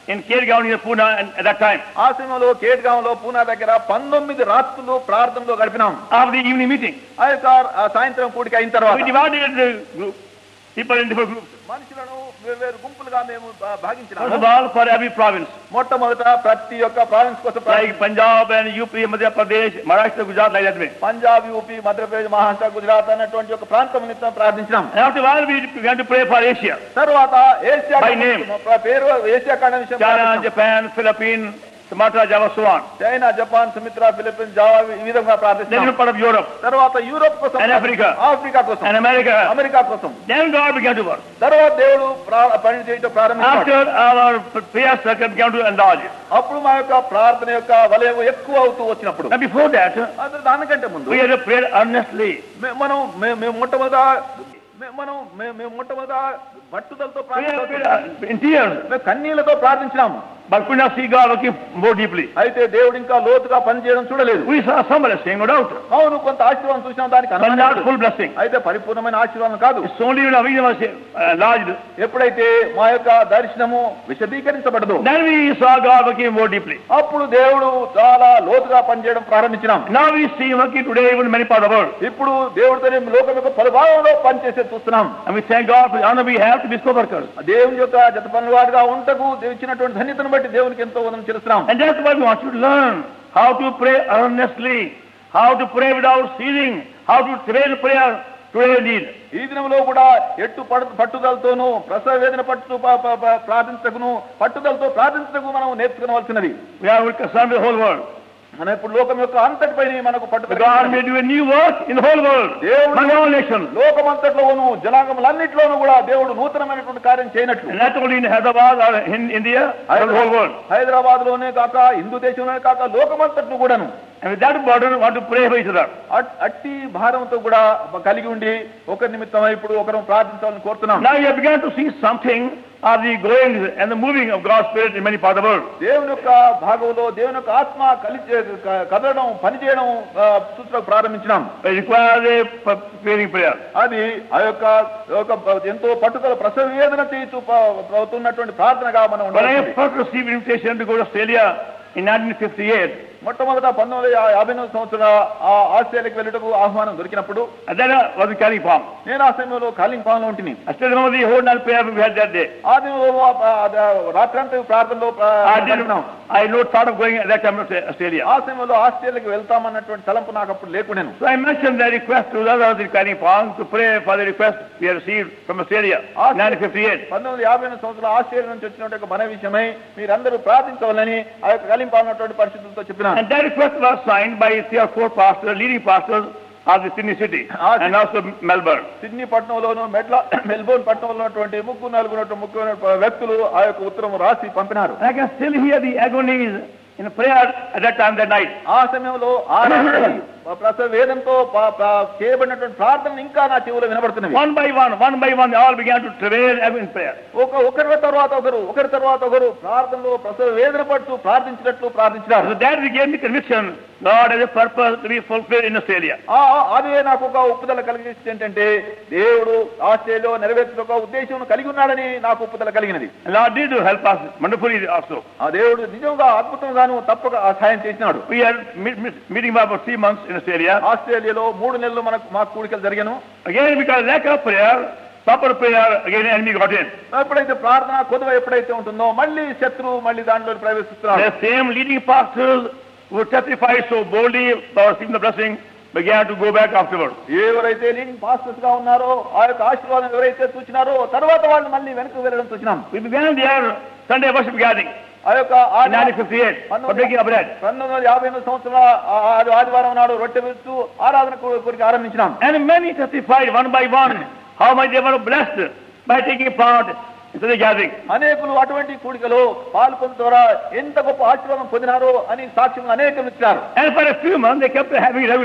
in Kirgaon in Pune and- at that time. ఆ సమయంలో కేట్గాంలో పూనా దగ్గర పంతొమ్మిది రాత్రులు ప్రార్థనలో గడిపినాం After the evening meeting, ఆ యొక్క ఆ సాయంత్రం కూడిక అయిన we తర్వాత divided the group, people in different groups. మనుషులను వేరు గుంపులుగా మేము భా- First of భాగించినాము all, for every province, మొట్టమొదట ప్రతి ఒక్క ప్రావిన్స్ కోసం ప్రార్థన. like Punjab and UP, Madhya Pradesh, Maharashtra, Gujarat, like that way. Punjab UP Madhya Pradesh Maharashtra Gujarat అన్నటువంటి ఒక ప్రాంతం నిమిత్తం ప్రార్థించినాం And after a while, we began to pray for Asia. తర్వాత ఏషియా By name. పేరు ఏషియా ఖండం విషయం China, ప్రార్థించాం. Japan, Philippines, Sumatra, Java, so on. China Japan Sumatra Philippines Java ఈ విధంగా Then ప్రార్థిస్తున్నాం you're part of Europe తర్వాత Europe కోసం And Africa. ఆఫ్రికా కోసం and America. అమెరికా కోసం Then God began to work. తర్వాత దేవుడు ప్రా- పని చేయటం ప్రారంభించాడు After our prayer circle began to enlarge. అప్పుడు మా యొక్క ప్రార్థన యొక్క వలయం ఎక్కువ అవుతూ వచ్చినప్పుడు And before that, అసలు దానికంటే ముందు we had to pray earnestly. మే- మనం మే- మేము మొట్టమొదట మే- మనం మే- మేము మొట్టమొదట పట్టుదలతో We had to ప్రార్థించాం pray in tears. మేము కన్నీళ్లతో ప్రార్థించినాము But could not see God working more deeply. అయితే దేవుడు ఇంకా లోతుగా పనిచేయడం చూడలేదు We saw some blessing, no doubt. అవును కొంత ఆశీర్వాదం చూసినాం దానికి But అనుమానం not లేదు. full blessing. అయితే పరిపూర్ణమైన ఆశీర్వాదం కాదు It's only when our vision was enlarged. ఎప్పుడైతే మా యొక్క దర్శనము విశదీకరించబడదు Then we saw God working more deeply. అప్పుడు దేవుడు చాలా లోతుగా పనిచేయడం ప్రారంభించినాం Now we see him working today even in many parts of the world. ఇప్పుడు దేవుడితో లోకం యొక్క పలు భాగంలో పనిచేసే చూస్తున్నాం And we thank God for the honor we have to be co-workers. దేవుని యొక్క జత పనులవాడుగా ఉంటకు దేవుడు ఇచ్చినటువంటి ధన్యతను బట్టి దేవునికి ఎంతో వదనం చేస్తున్నాం And that's why we want you to learn how to pray earnestly, how to pray without ceasing, how to train prayer to your need. ఈ దినంలో కూడా ఎట్టు పడు పట్టుదలతోనూ ప్రసవ వేదన పట్టు ప- ప- ప- ప్రార్థించటకును పట్టుదలతో ప్రార్థించటకు మనం నేర్చుకోవాల్సినది We are concerned with the whole world. మనం ఇప్పుడు లోకం యొక్క అంతటిపై మనకు But God may పట్టు do a new work in the whole world, దేవుడు among all nations. లోకమంతట్లోను జనాంగములన్నిట్లోనూ కూడా దేవుడు నూతనమైనటువంటి కార్యం చేయనట్లు And not only in Hyderabad or in India, but the whole world. Hyderabad లోనే కాక హిందూ దేశంలోనే కాక లోకమంతట్లు కూడాను And with that burden, we want to pray for each other. అట్- అట్టి భారంతో కూడా కలిగి ఉండి ఒకరి నిమిత్తం ఇప్పుడు ఒకరు ప్రార్థించాలని కోరుతున్నాం Now you have begun to see something of the goings and the moving of God's Spirit in many parts of the world. దేవుని యొక్క భాగంలో దేవుని యొక్క ఆత్మ కలిసి క- కదలడం పనిచేయడం ఆ, చూసడం ప్రారంభించినాం It requires a preparing prayer. అది ఆ యొక్క ఒక ఎంతో పట్టుదల ప్రసవ వేదన చేస్తూ అవుతున్నటువంటి ప్రార్థనగా మనం When I ఉండాలి. first received invitation to go to Australia in 1958, మొట్టమొదట పంతొమ్మిది వందల యాభై ఎనిమిది సంవత్సరాల ఆ ఆస్ట్రేలియాకి వెళ్ళటకు ఆహ్వానం దొరికినప్పుడు and then I was in California. నేను ఆ సమయంలో కాలింపాంలో ఉంటిని I still remember the whole night prayer we had that day. ఆ దినంలో ఆ- ఆ- రాత్రంతా ప్రార్థనలో ప్రా- I didn't, గడిపినాం. I no thought of going at that time to Australia. ఆ సమయంలో ఆస్ట్రేలియాకి వెళ్తామన్నటువంటి తలంపు నాకు అప్పుడు లేకుండాను So I mentioned the request to the others in California to pray for the request we had received from Australia in 1958. పంతొమ్మిది వందల యాభై ఎనిమిది సంవత్సరాల ఆస్ట్రేలియా నుంచి వచ్చినటువంటి ఒక మన విషయమై మీరందరూ ప్రార్థించవాలని ఆ యొక్క కలింపాలన్నటువంటి పరిస్థితులతో చెప్పినాను And that request was signed by three or four pastors, leading pastors of the Sydney city Ah, and also Melbourne. Sydney పట్టణంలోను మెట్ల మెల్బోర్న్ పట్టణంలో ఉన్నటువంటి ముగ్గురు నలుగురు ముగ్గురు వ్యక్తులు ఆ యొక్క ఉత్తరం రాసి పంపినారు And I can still hear the agonies in prayer at that time, that night. ఆ సమయంలో ఆ రాత్రి ప్రసవ వేదంతో ప- ప- చేయబడినటువంటి ప్రార్థన ఇంకా నా చెవులో వినబడుతున్నవి One by one, one by one, they all began to travail in prayer. ఒక ఒకరి తర్వాత ఒకరు ఒకరి తర్వాత ఒకరు ప్రార్థనలో ప్రసవ వేదన పడుతూ ప్రార్థించినట్లు ప్రార్థించినారు So that gave me conviction, God has a purpose to be fulfilled in Australia. ఆ అదే నాకు ఒక ఒప్పుదల కలిగించింది ఏంటంటే దేవుడు ఆస్ట్రేలియా నెరవేర్చిన ఒక ఉద్దేశం కలిగి ఉన్నాడని నాకు ఒప్పుదల కలిగినది And Lord did help us wonderfully also. ఆ దేవుడు నిజంగా అద్భుతంగాను తప్పక ఆ సహాయం చేసినాడు We are meet, meet, meeting for about three months in Australia. ఆస్ట్రేలియాలో మూడు నెలలు మనకు మా కూడికలు జరిగాను Again, because lack of prayer, proper prayer, again enemy got in. ఎప్పుడైతే ప్రార్థన కొదువ ఎప్పుడైతే ఉంటుందో మళ్ళీ శత్రువు మళ్ళీ దాంట్లో ప్రవేశిస్తున్నాడు The same leading pastors who testified so boldly about receiving the blessing began to go back afterward. ఎవరైతే లీడింగ్ పాస్టర్స్ గా ఉన్నారో ఆ యొక్క ఆశీర్వాదం ఎవరైతే చూసినారో తర్వాత వాళ్ళు మళ్ళీ వెనక్కి వెళ్ళడం చూసినాం We began their Sunday worship gathering ఆ యొక్క in ఆది- 1958 for breaking of bread. పంతొమ్మిది వందల యాభై ఎనిమిది సంవత్సరాల ఆ- ఆ- ఆదివారం నాడు రొట్టె వేస్తూ ఆరాధన కూ- కూడిక ఆరంభించినాం And many testified one by one how much they were blessed by taking part in such a gathering. అనేకులు అటువంటి కూడికలో పాల్గొన్న ద్వారా ఎంత గొప్ప ఆశీర్వాదం పొందినారో అని సాక్ష్యం అనేకలు ఇచ్చారు And for a few months they kept having regularly.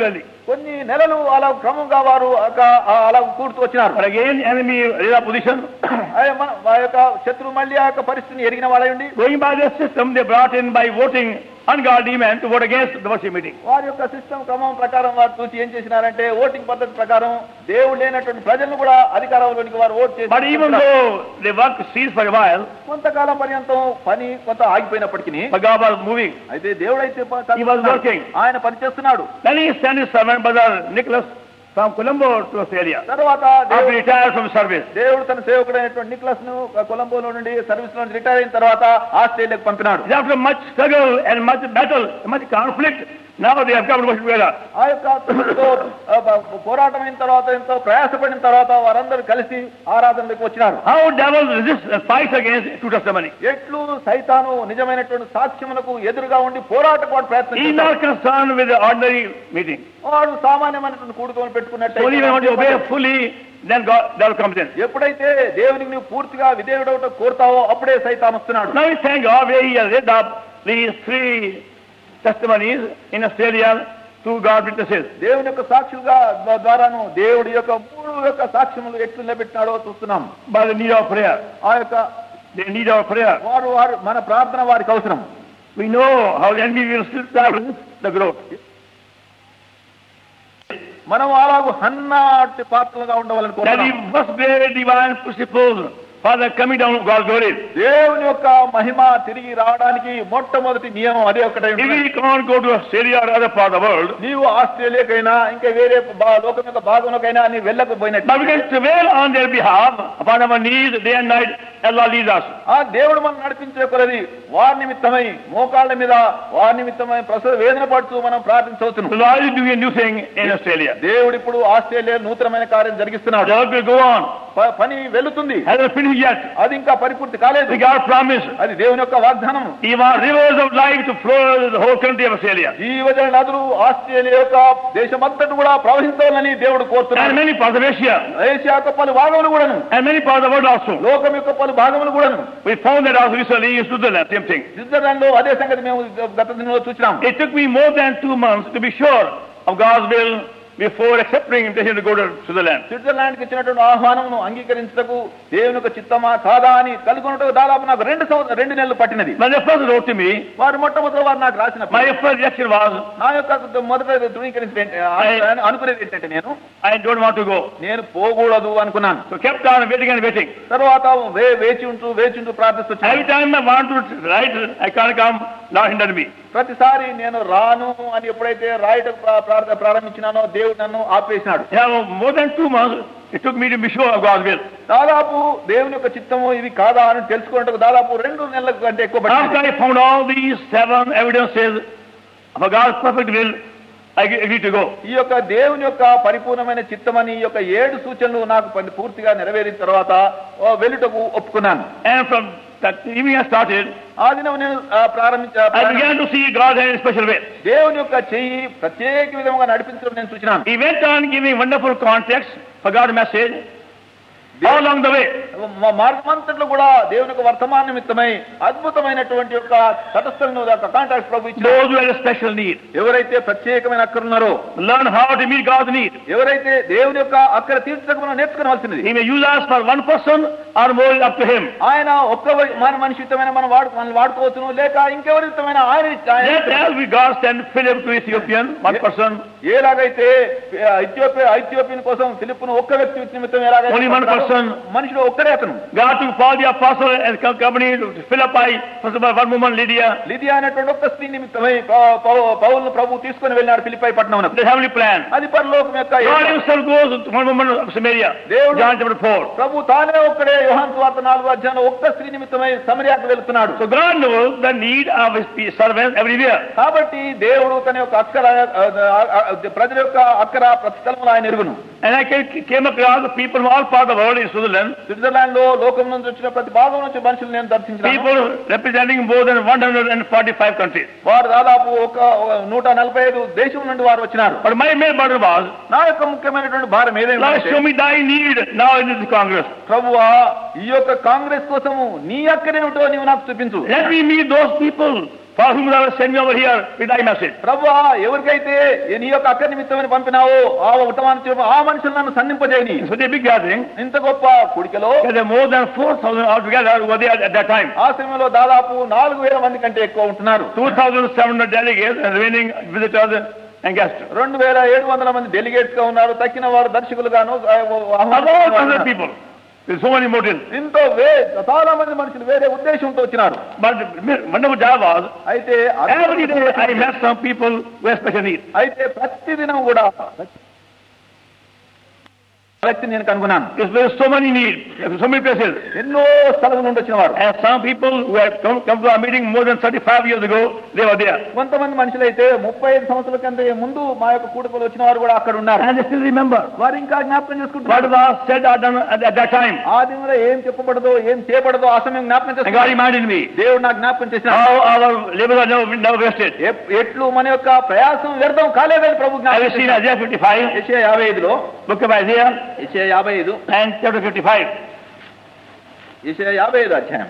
కొన్ని నెలలు అలా క్రమంగా వారు ఒక- ఆ అలా కూడుతూ వచ్చినారు But again, enemy is a position. అదే మన ఆ యొక్క శత్రువు మళ్ళీ ఆ యొక్క పరిస్థితిని ఎరిగిన వాళ్ళండి Going by their system, they brought in by voting ungodly men to vote against the worship meeting. వారి యొక్క సిస్టమ్ క్రమం ప్రకారం వారు చూసి ఏం చేసినారంటే ఓటింగ్ పద్ధతి ప్రకారం దేవుడు లేనటువంటి ప్రజలను కూడా అధికారంలోనికి వారు ఓట్ చేసి But even though the work ceased for a while, కొంతకాలం పర్యంతం పని కొంత ఆగిపోయినప్పటికీ but God was moving. అయితే దేవుడైతే ప- He was working. ఆయన పని చేస్తున్నాడు Then he sent his servant, Brother Nicholas, from Colombo to Australia. తర్వాత After దేవుడు retired from service. దేవుడు తన సేవకుడైనటువంటి నిక్లస్ ను కొలంబోలో నుండి సర్వీస్ లో రిటైర్ అయిన తర్వాత ఆస్ట్రేలియాకు పంపినాడు After much struggle and much battle, much conflict, now they have come to worship together. ఆ యొక్క ఎంతో, ఆ, బ- పోరాటం అయిన తర్వాత ఎంతో ప్రయాసపడిన తర్వాత వారందరూ కలిసి ఆరాధనలోకి వచ్చినారు How devil resists and fights against true testimony. ఎట్లు సైతాను నిజమైనటువంటి సాక్ష్యములకు ఎదురుగా ఉండి పోరాటం వాడు ప్రయత్నం He is చేస్తాడు. not concerned with the ordinary meeting. వాడు సామాన్యమైనటువంటి కూడుకొని So only when you want to obey పెట్టుకున్నట్టు fully, then God, devil comes in. ఎప్పుడైతే దేవునికి నువ్వు పూర్తిగా విధేయుడవటం కోరుతావో అప్పుడే సైతాన్ వస్తున్నాడు Now we thank God where he has read up these three testimonies in Australia through God witnesses. దేవుని యొక్క సాక్షులుగా ద- ద్వారాను దేవుడి యొక్క మూడు యొక్క సాక్ష్యములు ఎట్లు నిలబెట్టినాడో చూస్తున్నాం By the need of prayer. ఆ యొక్క They need our prayer. వారు వారు మన ప్రార్థన వారికి అవసరం We know how the enemy will still try to resist the growth. మనం అలాగూ హన్నాటి పాత్రలుగా ఉండవాలని That the కోరుతున్నాం first great divine principles for the coming down of God's glory. దేవుని యొక్క మహిమ తిరిగి రావడానికి మొట్టమొదటి నియమం అదే ఒకటే If we can't go to Australia or other part of the world, నీవు ఆస్ట్రేలియాకైనా ఇంకా వేరే బా- లోకం యొక్క భాగంలోకైనా నీ but we వెళ్ళకపోయినట్టు can travail on their behalf upon our knees day and night as Allah leads us. ఆ దేవుడు మనం నడిపించే కొలది వారి నిమిత్తమై మోకాళ్ళ మీద వారి నిమిత్తమై ప్రసవ వేదన పడుతూ మనం The ప్రార్థించవచ్చును Lord is doing a new thing in Australia. దేవుడు ఇప్పుడు ఆస్ట్రేలియా నూతనమైన కార్యం జరిగిస్తున్నాడు The work will go on. ప- పని వెళుతుంది Hasn't finished yet. అది ఇంకా పరిపూర్తి కాలేదు The God promised అది దేవుని యొక్క వాగ్దానం He wants rivers of life to flow over the whole country of Australia. జీవజల నదులు ఆస్ట్రేలియా యొక్క దేశమంతటి కూడా ప్రవహించాలని దేవుడు And కోరుతున్నాడు many parts of Asia. Asia యొక్క పలు భాగములు కూడాను And many parts of the world also. లోకం యొక్క పలు భాగములు కూడాను We found that also recently in Switzerland, same thing. Switzerland లో అదే సంగతి మేము గత దినంలో చూసినాం It took me more than two months to be sure of God's will before accepting invitation to go to Switzerland. Switzerland కి ఇచ్చినటువంటి ఆహ్వానమును అంగీకరించటకు దేవుని యొక్క చిత్తమా కాదా అని కనుగొనటకు దాదాపు నాకు రెండు సంవత్సరం రెండు నెలలు పట్టినది When they first wrote to me, వారు మొట్టమొదటి వారు నాకు రాసిన my first reaction was, నా యొక్క మొదట ధృవీకరించిన అనుకునేది ఏంటంటే నేను I don't want to go. నేను పోకూడదు అనుకున్నాను So kept on waiting and waiting. తర్వాత వే వేచి ఉంటూ వేచి ఉంటూ ప్రార్థిస్తూ Every time I want to write, I can't come, Lord hindered me. ప్రతిసారి నేను రాను అని ఎప్పుడైతే రాయటం ప్రా- ప్రార్థ- ప్రారంభించినానో దేవుడు నన్ను ఆపేసినాడు Yeah, more than two months, it took me to be sure of God's will. దాదాపు దేవుని యొక్క చిత్తము ఇది కాదా అని తెలుసుకున్నట్టు దాదాపు రెండు నెలల కంటే ఎక్కువ After పట్టింది I found all these seven evidences of God's perfect will, I agreed to go. ఈ యొక్క దేవుని యొక్క పరిపూర్ణమైన చిత్తమని ఈ యొక్క ఏడు సూచనలు నాకు పని- పూర్తిగా నెరవేరిన తర్వాత ఓ వెలుటకు ఒప్పుకున్నాను And from that evening I started, ఆ దినం నేను ఆ, ప్రారంభించ I began to see God's hand in a special way. దేవుని యొక్క చెయ్యి ప్రత్యేక విధంగా నడిపించడం నేను చూసినాను He went on giving wonderful context for God's message all along the way. మా మార్గమంతట్లో కూడా దేవుని యొక్క వర్తమాన నిమిత్తమై అద్భుతమైనటువంటి యొక్క తటస్థలను కాంటాక్ట్ ప్రభు ఇచ్చిన Those who had a special need, ఎవరైతే ప్రత్యేకమైన అక్కరున్నారో learn how to meet God's need. ఎవరైతే దేవుని యొక్క అక్కర తీర్చడం మనం నేర్చుకోవాల్సినది He may use us for one person or more is up to him. ఆయన ఒక్క వ- మన మనిషి యుద్ధమైన మనం వాడు మనం వాడుకోవచ్చును లేక ఇంకెవరి యుద్ధమైన ఆయన Just ఆయన as we God sent Philip to Ethiopian, one person, ఎలాగైతే ఇథియోపియా ఐథియోపియన్ కోసం ఫిలిప్పును ఒక్క వ్యక్తి నిమిత్తం Only one ఎలాగైతే person. మనుషుడు ఒక్కడే అతను God took Paul the apostle and co- company to Philippi, first of all, one woman, Lydia. లిదియా అనేటువంటి ఒక్క స్త్రీ నిమిత్తమై పౌ- పౌ- పౌలును ప్రభు తీసుకొని వెళ్ళినాడు ఫిలిపై పట్టణం The heavenly plan. అది పరలోకం యొక్క God ఏర్పాటు. himself goes to one woman of Samaria, దేవుడు- John chapter 4. ప్రభు తానే ఒక్కడే యోహాన్ సువార్త నాలుగు అధ్యాయంలో ఒక్క స్త్రీ నిమిత్తమై సమర్యాకు వెళ్తున్నాడు So God knows the need of his pe- servants everywhere. కాబట్టి దేవుడు తన యొక్క అక్కర ఆ, ఆ, ఆ, ప్రజల యొక్క అక్కర ప్రతి స్థలంలో ఆయన ఎరుగును And I ca- came across the people from all parts of the world in Switzerland, Switzerland లో లోకం నుంచి వచ్చిన ప్రతి భాగం నుంచి మనుషులు నేను దర్శించాను people representing more than 145 countries. వారు దాదాపు ఒక ఒక నూట నలభై ఐదు దేశం నుండి వారు వచ్చినారు But my main burden was, నా యొక్క ముఖ్యమైనటువంటి భారం Lord, ఏదైనా show me thy need now in this Congress. ప్రభువా ఈ యొక్క కాంగ్రెస్ కోసము నీ అక్కడేమిటో నీవు నాకు చూపించు Let me meet those people For whom thou hast sent me over here with thy message. ప్రభు ఎవరికైతే నీ యొక్క అక్క నిమిత్తమని పంపినావో ఆ ఉత్తమాన్ని చెప్పు, ఆ మనుషులు నన్ను సంధింపజేయని It's such a big gathering. ఇంత గొప్ప కుడికలో There are more than 4,000 altogether who were there at that time. ఆ సమయంలో దాదాపు నాలుగు వేల మంది కంటే ఎక్కువ ఉంటున్నారు 2,700 delegates and remaining visitors and guests. రెండు వేల ఏడు వందల మంది డెలిగేట్స్ గా ఉన్నారు తక్కిన వారు దర్శకులుగాను ఆ, About ఆహ్వానితులుగా 100 ఉన్నారు. people. With so many motives. ఎంతో వే చాలా మంది మనుషులు వేరే ఉద్దేశంతో వచ్చినారు But the wonderful job was, అయితే every day I met some people who had special needs. అయితే ప్రతిదినం కూడా వ్యక్తి నేను కనుగొన్నాను Because there are so many needs, so many places. ఎన్నో స్థలం నుండి వచ్చిన వారు And some people who had come, come to our meeting more than 35 years ago, they were there. కొంతమంది మనుషులైతే ముప్పై ఐదు సంవత్సరాల కంటే ముందు మా యొక్క కూడుకలు వచ్చిన వారు కూడా అక్కడ ఉన్నారు And they still remember వారు ఇంకా జ్ఞాపకం what చేసుకుంటున్నారు was said or done at, at that time. ఆ దినంలో ఏం చెప్పబడదో ఏం చేయబడదో ఆ సమయం జ్ఞాపకం And God చేసుకున్నారు reminded me దేవుడు నాకు జ్ఞాపకం చేసిన how our labors are never, never wasted. ఎట్లు మన యొక్క ప్రయాసం వ్యర్థం కాలేదని ప్రభు Have you seen జ్ఞాపకం Isaiah 55, యెషయా యాభై ఐదులో book of Isaiah, యెషయా యాభై ఐదు and chapter 55? యెషయా యాభై ఐదు అధ్యాయం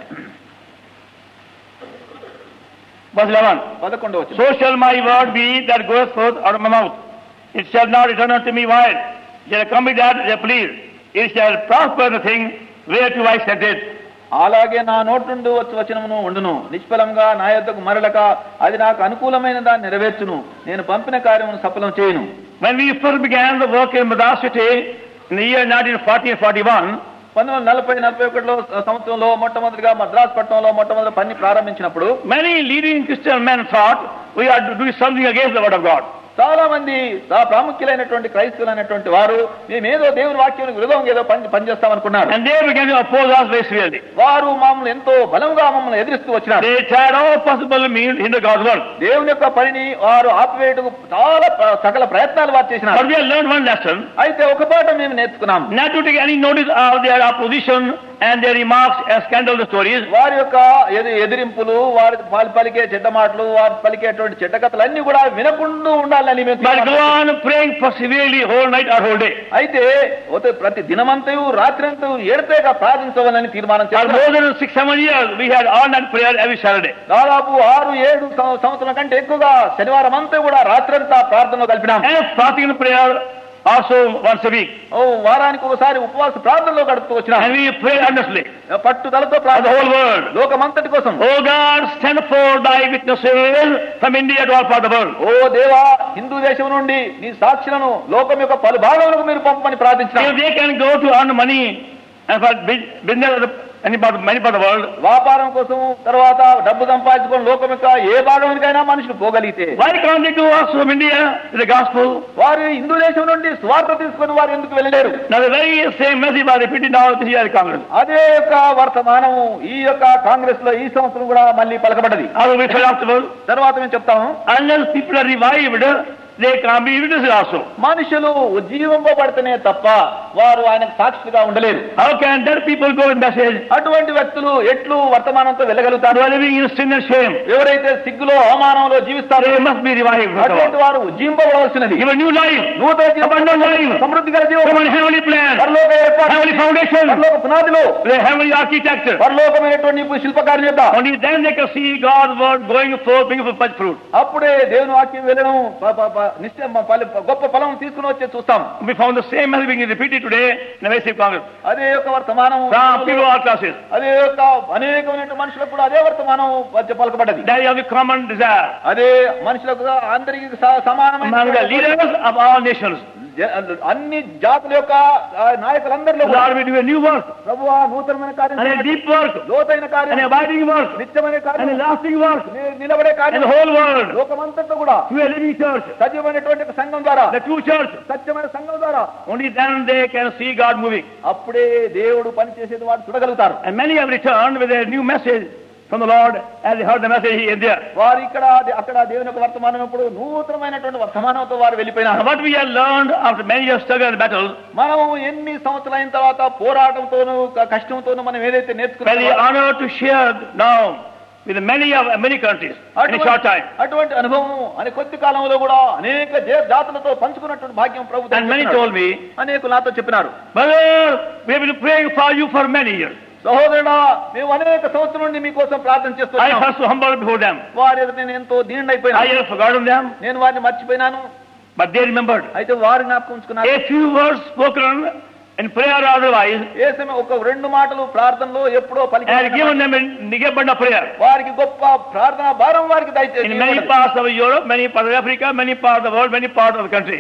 Verse 11. పదకొండవ వచ్చిన So shall my word be that goeth forth out of my mouth. It shall not return unto me void. It shall accomplish that which I please. It shall prosper the thing whereto I sent it. అలాగే నా నోటి నుండి వచ్చి వచనమును ఉండును నిష్ఫలంగా నా యొద్దకు మరలక అది నాకు అనుకూలమైన దాన్ని నెరవేర్చును నేను పంపిన కార్యమును సఫలం చేయను When we first began the work in Madras city in the year 1940 and 41, పంతొమ్మిది వందల నలభై నలభై ఒకటిలో సంవత్సరంలో మొట్టమొదటిగా మద్రాసు పట్టణంలో మొట్టమొదటి పని ప్రారంభించినప్పుడు many leading Christian men thought we are to do something against the word of God. చాలా మంది చాలా ప్రాముఖ్యులైనటువంటి క్రైస్తవులైనటువంటి వారు మేమేదో దేవుని వాక్యం విరుద్ధంగా ఏదో పని పనిచేస్తామనుకున్నారు And they began to oppose us very severely. వారు మమ్మల్ని ఎంతో బలంగా మమ్మల్ని ఎదిరిస్తూ వచ్చినారు They tried all possible means to hinder God's work. దేవుని యొక్క పనిని వారు ఆపివేయటకు చాలా ప్ర- సకల ప్రయత్నాలు వారు But చేసినారు we have learned one lesson, అయితే ఒక పాట మేము నేర్చుకున్నాం not to take any notice of their opposition and their remarks and scandalous stories, వారి యొక్క ఎది- ఎదిరింపులు వారి వాళ్ళు పలికే చెడ్డ మాటలు వారు పలికేటువంటి చెడ్డ కథలు అన్ని కూడా వినకుండా ఉండాలని మేము but go తీర్మానం on praying perseverely whole night or whole day. అయితే ఒక ప్రతి దినమంతయు రాత్రంతయు ఏడతేగా ప్రార్థించవాలని తీర్మానం For చేశారు more than six, seven years, we had all night prayer every Saturday. దాదాపు ఆరు ఏడు సం- సంవత్సరాల కంటే ఎక్కువగా శనివారం అంతా కూడా రాత్రంతా ప్రార్థనలో కలిపినాం And fasting and prayer also once a week. ఓ వారానికి ఒకసారి ఉపవాస ప్రార్థనలో గడుపుతూ వచ్చినాం And we pray earnestly పట్టుదలతో for the ప్రార్థన whole world. లోకమంతటి కోసం O God, send forth thy witnesses from India to all parts of the world. ఓ దేవా హిందూ దేశం నుండి నీ సాక్షులను లోకం యొక్క పలు భాగములకు మీరు పంపమని ప్రార్థించిన If they can go to earn money and for bus- business of the, any part, many part of the world, వ్యాపారం కోసం తర్వాత డబ్బు సంపాదించుకొని లోకం యొక్క ఏ భాగంకైనా మనుషులు పోగలిగితే why can't they go also from India with the gospel? వారు హిందూ దేశం నుండి స్వార్థ తీసుకొని వారు ఎందుకు వెళ్ళలేరు Now the very same message was repeated now this year at Congress. అదే యొక్క వర్తమానం ఈ యొక్క కాంగ్రెస్ లో ఈ సంవత్సరం కూడా మళ్ళీ పలకబడ్డది How will we feel afterwards? తర్వాత మేము చెప్తాము Unless people are revived, they can't be witnesses also. మనుషులు ఉజ్జీవింపబడితేనే తప్ప వారు ఆయనకు సాక్షిగా ఉండలేరు How can dead people go with message? అటువంటి వ్యక్తులు ఎట్లు వర్తమానంతో వెళ్ళగలుగుతారు They are living in sin and shame. ఎవరైతే సిగ్గులో అవమానంలో జీవిస్తారో They must be revived. first of అటువంటి all. వారు ఉజ్జింపబడవలసినది Give a new life, నూతన జీవితం, abundant life, సమృద్ధి గల జీవం from a heavenly plan, పరలోక ఏర్పాటు heavenly foundation, పరలోక పునాదిలో with a heavenly architecture. పరలోకమైనటువంటి శిల్పకారుని యొక్క Only then they can see God's word going forth, bringing forth much fruit. అప్పుడే దేవుని వాక్యం వెళ్ళడం ప- ప- ప- నిశ్చయం ప- ఫలి- గొప్ప ఫలం తీసుకుని వచ్చే చూస్తాం We found the same message being repeated today in the Massive Congress. అదే యొక్క వర్తమానం From people of all classes. అదే యొక్క అనేకమైన మనుషులకు కూడా అదే వర్తమానం వచ్చి పలకబడ్డది That is the common desire అదే మనుషులకు అందరికి స- సమానమైన among the leaders of all nations. జ- అన్ని జాతుల యొక్క ఆ, నాయకులందరిలో కూడా Lord, we do a new work, ప్రభు నూతనమైన కార్యం and a చేయండి. deep work, లోతైన and కార్యం a abiding work, నిత్యమైన and కార్యం a lasting work ని- నిలబడే in కార్యం the whole world. లోకమంతటా కూడా Through a living church, సజీవమైనటువంటి ఒక సంఘం ద్వారా the true church. సత్యమైన సంఘం ద్వారా Only then they can see God moving. అప్పుడే దేవుడు పనిచేసేది వాడు చూడగలుగుతారు And many have returned with a new message from the Lord as they heard the message in there. వారు ఇక్కడ అక్కడ దేవుని యొక్క వర్తమానం ఇప్పుడు నూతనమైనటువంటి వర్తమానంతో వారు వెళ్ళిపోయినారు And what we have learned after many years struggle and battle, మనం ఎన్ని సంవత్సరాలు అయిన తర్వాత పోరాటంతోనూ క- కష్టంతోనూ మనం ఏదైతే very నేర్చుకున్నామో honored to share now with many of many countries in a short time. అటువంటి అనుభవం అని కొద్ది కాలంలో కూడా అనేక జే- జాతులతో పంచుకున్నటువంటి భాగ్యం ప్రభుత్వం And many చేస్తున్నాడు. told me, అనేకులు నాతో చెప్పినారు Brother, we have been praying for you for many years. సహోదరుడా మేము అనేక సంవత్సరం నుండి మీకోసం ప్రార్థన I చేస్తున్నాం first humbled before them. వారి ఎదుట నేను ఎంతో దీనుడైపోయినా I have forgotten them, నేను వారిని మర్చిపోయినాను but they remembered. అయితే వారు జ్ఞాపకం ఉంచుకున్నారు A few words spoken in prayer or otherwise ఏ సమయం ఒక రెండు మాటలు ప్రార్థనలో ఎప్పుడో పలికి had given them a negabunda prayer. వారికి గొప్ప ప్రార్థన భారం వారికి In many దయచేసి parts of Europe, many parts of Africa, many parts of the world, many parts of the country.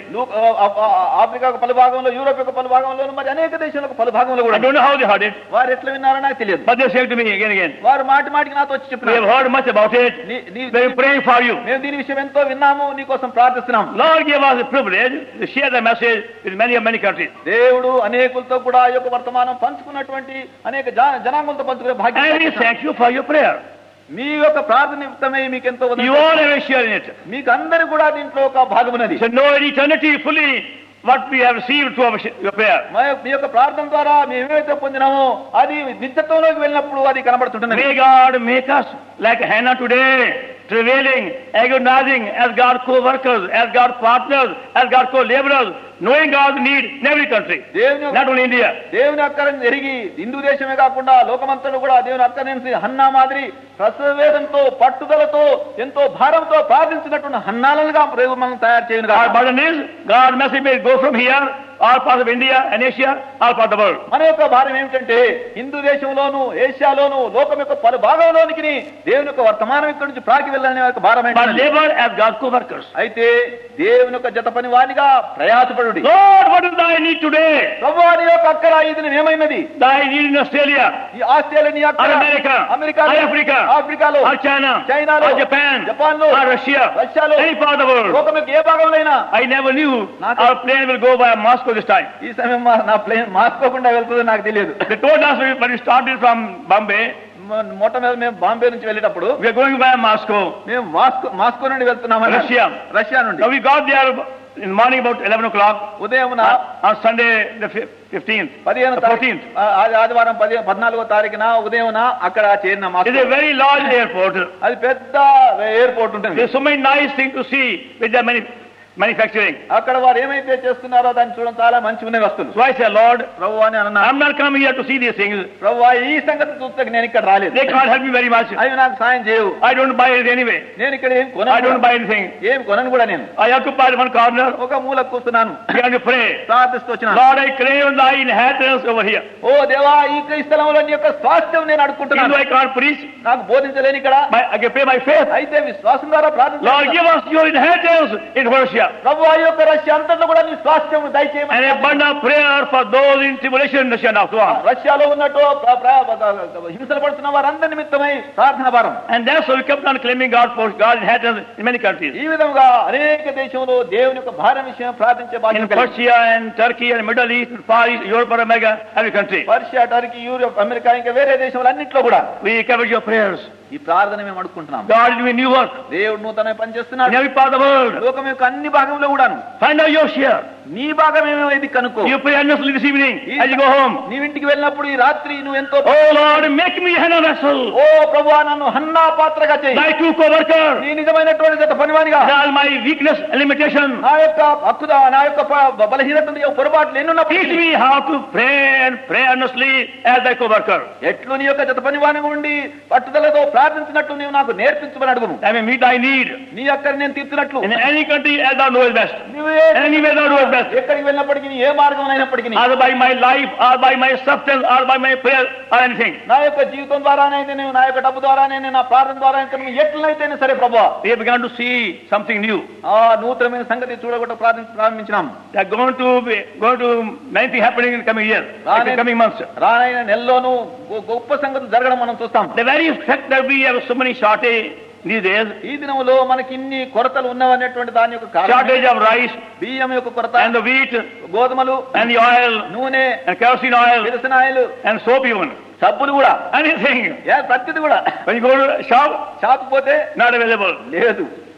Africa ఒక పలు భాగంలో యూరోప్ యొక్క పలు భాగంలో మరి అనేక దేశాలకు పలు భాగంలో I కూడా don't know how they heard it, వారు ఎట్లా విన్నారో నాకు తెలియదు but they said to me again and again, వారు మాటి మాటికి నాతో వచ్చి we have చెప్పినారు heard much about it. నీ- నీ- We are praying for you. మేము దీని విషయం ఎంతో విన్నాము నీకోసం ప్రార్థిస్తున్నాం Lord gave us the privilege to share the message with many of many countries. దేవుడు అనేకులతో కూడా ఈ యొక్క వర్తమానం పంచుకున్నటువంటి అనేక జా- జనాంగులతో పంచుకునే And we భాగ్యం thank you for your prayer. మీ యొక్క ప్రార్థన నిమిత్తమై మీకు ఎంతో You all have a share in it. మీకు అందరు కూడా దీంట్లో ఒక భాగమున్నది So know in eternity fully what we have received through our sh- your prayer. మా యొక్క- మీ యొక్క ప్రార్థన ద్వారా మేము ఏమైతే పొందినామో అది నిత్యత్వంలోకి వెళ్ళినప్పుడు అది కనబడుతుంటున్నది May God make us like Hannah today, travailing, agonizing as God co-workers, as God partners, as God co-laborers, knowing God's need in every country, దేవుని యొక్క- not only India. దేవుని అక్కరని ఎరిగి హిందూ దేశమే కాకుండా లోకమంతటా కూడా దేవుని అక్కరించి హన్నా మాదిరి ప్రసవేదంతో పట్టుదలతో ఎంతో భారంతో ప్రార్థించినటువంటి హన్నాలుగా రేపు మనం తయారు చేయను Our కాదు. burden is God's message may go from here, all parts of India and Asia, all parts of the world. మన యొక్క భారం ఏమిటంటే హిందూ దేశంలోను ఏషియాలోను లోకం యొక్క పలు భాగంలోనికి దేవుని యొక్క వర్తమానం ఇక్కడి నుంచి ప్రాకి వెళ్ళాలనే యొక్క భారం But ఏంటంటే labor as God's co-workers. అయితే దేవుని యొక్క జత పని వానిగా ప్రయాసపడు Lord, what is thy need today? ప్రభువాని యొక్క అక్కర ఇది ఏమైనది Thy need in Australia, ఈ ఆస్ట్రేలియా నీ అక్కర or America, America or Africa, ఆఫ్రికాలో or China, చైనాలో, or Japan, జపాన్లో, or Russia, రష్యాలో, any part of the world. లోకం యొక్క ఏ భాగంలో అయినా I never knew Not- our plane will go via Moscow this time. ఈ సమయం మా- నా ప్లేన్ మార్చుకోకుండా వెళ్తుందో నాకు తెలియదు They told us when we started from Bombay, మొ- మొట్టమొదటి మేము బాంబే నుంచి వెళ్ళేటప్పుడు we are going via Moscow. మేము మాస్కో మాస్కో నుండి వెళ్తున్నామని రష్యా. రష్యా నుండి So we got there in the morning about 11 o'clock ఉదయం on, on Sunday the fif- 15th, పదిహేను the తారీఖు 14th. ఆ- ఆది- ఆదివారం పది పద్నాలుగో తారీఖున ఉదయం అక్కడ చేరిన It's Moscow a very large airport. అది పెద్ద ఎయిర్పోర్ట్ ఉంటుంది There's so many nice things to see with the manu- manufacturing. అక్కడ వారు ఏమైతే చేస్తున్నారో దాన్ని చూడడం చాలా మంచి ఉన్నాయి వస్తువులు So I said, Lord, ప్రభు అని అన్నా I'm not coming here to see these things. ప్రభు ఈ సంగతి చూస్తే నేను ఇక్కడ రాలేదు They can't help me very much. అవి నాకు సాయం చేయవు I don't buy it anyway. నేను ఇక్కడ ఏం I కొనను don't కూడా. buy anything. ఏం కొనను కూడా నేను I occupy one corner. ఒక మూల కూస్తున్నాను We have to pray. ప్రార్థిస్తూ వచ్చిన Lord, I claim thy inheritance over here. ఓ దేవా ఈ స్థలంలో నీ యొక్క స్వాస్థ్యం నేను Even అడుక్కుంటున్నాను though I can't preach, నాకు బోధించలేని ఇక్కడ my, I can pay my faith. అయితే విశ్వాసం ద్వారా Lord, ప్రార్థించాలి give us your inheritance in Russia. ప్రభు ఆ యొక్క రష్యా అంతట్లో కూడా నీ స్వాస్థ్యం దయచేయమని And a abundant prayer for those in tribulation in Russia now. So on. రష్యాలో ఉన్నట్టు ప్ర- ప్ర- హింసలు పడుతున్న వారందరి నిమిత్తమై ప్రార్థన భారం And that's why we kept on claiming God for God's inheritance in many countries. ఈ విధంగా అనేక దేశంలో దేవుని యొక్క భారం విషయం ప్రార్థించే In భాగ్యం కలిగింది. Persia and Turkey and Middle East and Far East, Europe and America, every country. Persia Turkey Europe America ఇంకా వేరే దేశంలో అన్నింటిలో కూడా We covered your prayers. ఈ ప్రార్థన మేము అడుక్కుంటున్నాం God is doing new work దేవుడు నూతన పని in చేస్తున్నాడు every part of the world. లోకం యొక్క అన్ని భాగంలో కూడాను Find out your share. నీ భాగం ఏమో ఇది కనుక్కో You pray earnestly this evening ఈ- as you go home. నీవింటికి వెళ్ళినప్పుడు ఈ రాత్రి నువ్వు ఎంతో Oh Lord, make me a Hannah vessel. ఓ ప్రభు నన్ను హన్నా పాత్రగా చేయి Thy true co-worker. నీ నిజమైనటువంటి జత పనివానిగా With all my weakness and limitation. నా యొక్క హక్కుదా నా యొక్క ప- బలహీనత పొరపాట్లు ఎన్నున్నప్పుడు Teach me how to pray and pray earnestly as thy co-worker. ఎట్లు నీ యొక్క జత పనివానిగా ఉండి పట్టుదలతో ప్రార్థించినట్లు నీవు నాకు నేర్పించమని అడుగుము I may meet thy need నీ అక్కడ నేను తీర్చినట్లు in any country as thou knowest best. నువ్వే Anywhere thou knowest best. ఎక్కడికి వెళ్ళినప్పటికీ నీ ఏ మార్గం అయినప్పటికీ Either by my life or by my substance or by my prayer or anything. నా యొక్క జీవితం ద్వారానైతే నేను నా యొక్క డబ్బు ద్వారానే నా ప్రార్థన ద్వారా నువ్వు ఎట్లయితేనే సరే ప్రభు We have begun to see something new. ఆ నూతనమైన సంగతి చూడగొట్ట ప్రార్థించి ప్రారంభించినాం There are going to be going to many things happening in the coming year, in the coming months. రానైన నెలలోనూ గొ- గొప్ప సంగతి జరగడం మనం చూస్తాం The very fact that we have so many shortage these days, ఈ దినములో మనకి ఇన్ని కొరతలు ఉన్నవనేటువంటి దాని యొక్క కారణం shortage of rice బియ్యం యొక్క కొరత and the wheat గోధుమలు and the oil నూనె and kerosene oil కిరసనాయలు and soap even. సబ్బులు కూడా Anything. ఏ ప్రతిది కూడా When you go to the shop, shop పోతే not available. లేదు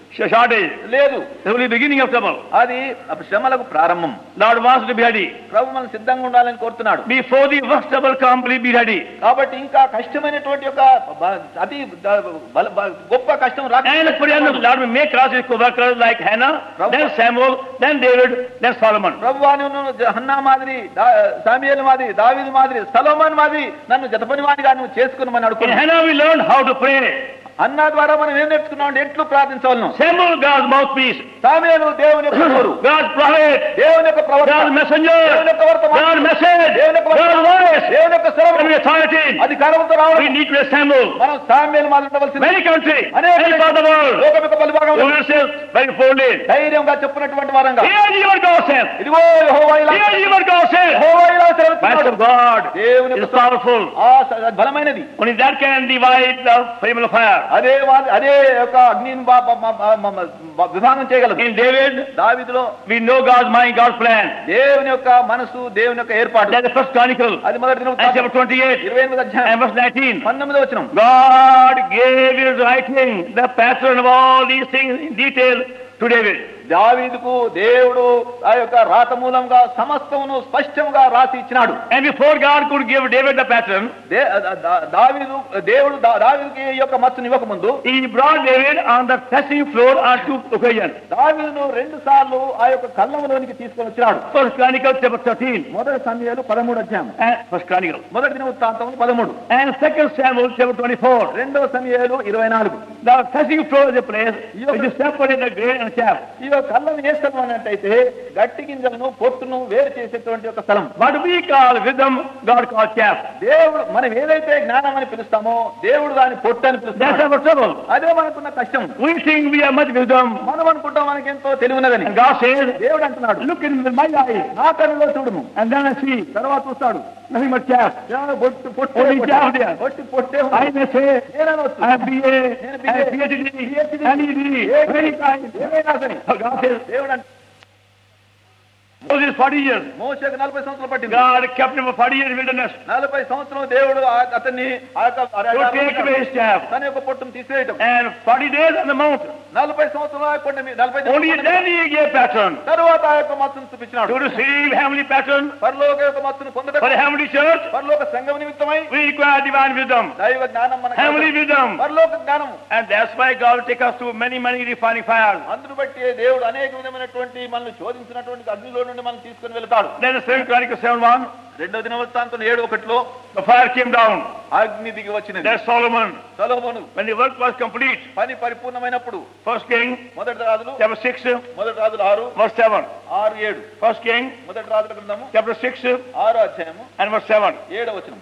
sh- shortage. లేదు It's only beginning of trouble. అది అప్పుడు శ్రమలకు ప్రారంభం Lord wants to be ready. ప్రభు మనం సిద్ధంగా ఉండాలని కోరుతున్నాడు Before the worst trouble come, please be ready. కాబట్టి ఇంకా కష్టమైనటువంటి ఒక బ- అతి ద- బల- బ- గొప్ప కష్టం And రాక for the Lord will make us his co-workers like Hannah, then Samuel, then David, then Solomon. ప్రభు హన్నా మాదిరి దా- సామ్యుయేలు మాదిరి దావీదు మాదిరి సలోమన్ మాదిరి నన్ను జతపనివాడిగా నువ్వు చేసుకున్నామని In అడుగుతున్నాను Hannah we learned how to pray. అన్నా ద్వారా మనం ఏం నేర్చుకున్నాం అంటే ఎట్లు ప్రార్థించవలను Samuel, God's mouthpiece. సామ్యుయేలు దేవుని యొక్క నోరు God's prophet. దేవుని యొక్క God's ప్రవర్తన messenger. దేవుని యొక్క వర్తమానం God's message. దేవుని యొక్క God's వర్తమానం, voice. దేవుని యొక్క And స్వరం with authority. అధికారంతో We రావడం need to be Samuel. మనం సామ్యుయేలు మాదిరి ఉండవలసింది Many country, అనేక any part of the world. లోకం యొక్క పలుభాగం We will say very boldly. ధైర్యంగా చెప్పినటువంటి వారంగా Hear ye what God says. ఇదిగో యెహోవా ఇలా Hear ye what God says. యెహోవా ఇలా Voice సెలవుస్తున్నాడు. of God దేవుని is యొక్క powerful. ఆ స- బలమైనది Only that can divide the flame of fire. అదే వా- అదే యొక్క అగ్నిని బా- బా- బా- బా- బా- బా- విభాగం చేయగలదు In David, దావిదిలో we know God's mind, God's plan. దేవుని యొక్క మనసు దేవుని యొక్క ఏర్పాటు That's the first chronicle. అది మొదటి దినం And chapter 28 ఇరవై ఎనిమిది అధ్యాయం and verse 19. పంతొమ్మిది వచ్చిన God gave his writing, the pattern of all these things in detail to David. దావీదుకు దేవుడు ఆ యొక్క రాత మూలంగా సమస్తమును స్పష్టంగా రాసి ఇచ్చినాడు And before God could give David the pattern, దే- దా- దా- దావీదు దేవుడు దా- దావీదుకి ఈ యొక్క మత్తుని ఇవ్వకముందు he brought David on the threshing floor on two occasions. దావీదును రెండు సార్లు ఆ యొక్క కళ్ళంలోనికి తీసుకొని వచ్చినాడు First Chronicle chapter 13 మొదటి సమయాలు పదమూడు అధ్యాయం and First Chronicle. మొదటి దిన వృత్తాంతం పదమూడు And Second Samuel chapter 24. రెండవ సమయాలు ఇరవై నాలుగు The threshing floor is a place which is separated the grain and chaff. ఈ యొక్క కళ్ళను ఏ స్థలం అన్నట్టయితే గట్టి గింజలను పొట్టును వేరు చేసేటువంటి ఒక స్థలం What we call wisdom, God calls chaff. దేవుడు మనం ఏదైతే జ్ఞానం అని పిలుస్తామో దేవుడు దాని పొట్టు అని That's పిలుస్తాడు our trouble. అదే మనకున్న కష్టం We think we have much wisdom. మనం అనుకుంటాం మనకి ఎంతో తెలివినదని And God says, దేవుడు అంటున్నాడు look in my eyes. నా కన్నులో చూడుము And then I see తర్వాత చూస్తాడు nothing but chaff. దేవుడు పొట్టు పొట్టే Only పొట్టే. chaff there. పొట్టి పొట్టే ఉంది. I may say, నేననొచ్చు. I am BA, నేను I am BA, PhD, and ED, very kind. ఏమైనా సరే God says, దేవుడు అంటే Moses 40 years. మోసకు నలభై సంవత్సరాలు పట్టింది God kept him for 40 years in wilderness. నలభై సంవత్సరం దేవుడు ఆ- అతన్ని ఆ యొక్క To take away his staff. తన యొక్క పొట్టును తీసేయటం And 40 days on the mountain. నలభై సంవత్సరాలు ఆ కొండ మీద నలభై దినాలు Only కొండ మీద. then he gave pattern. తరువాత ఆ యొక్క మత్తును చూపించినాడు To receive heavenly pattern పరలోక యొక్క మత్తును for the పొందడం heavenly church, పరలోక సంఘం నిమిత్తమై we require divine wisdom. దైవ జ్ఞానం మనకు Heavenly అవసరం. wisdom. పరలోక జ్ఞానం And that's why God will take us through many, many refining fires. అందును బట్టి దేవుడు అనేక విధమైనటువంటి మనల్ని శోధించినటువంటి అగ్నిలో నుండి మనం తీసుకుని వెళ్తాడు Then the second Chronicles 7 1, రెండవ దినవృత్తాంతం ఏడు ఒకటిలో the fire came down. అగ్ని దిగి వచ్చినది There's Solomon. Solomon When the work was complete, పని పరిపూర్ణమైనప్పుడు First King, మొదటి రాజులు chapter 6, మొదటి రాజులు ఆరు verse 7. ఆరు ఏడు First King, మొదటి రాజుల గ్రంథము chapter 6, ఆరో అధ్యాయము and verse 7. ఏడవ వచనం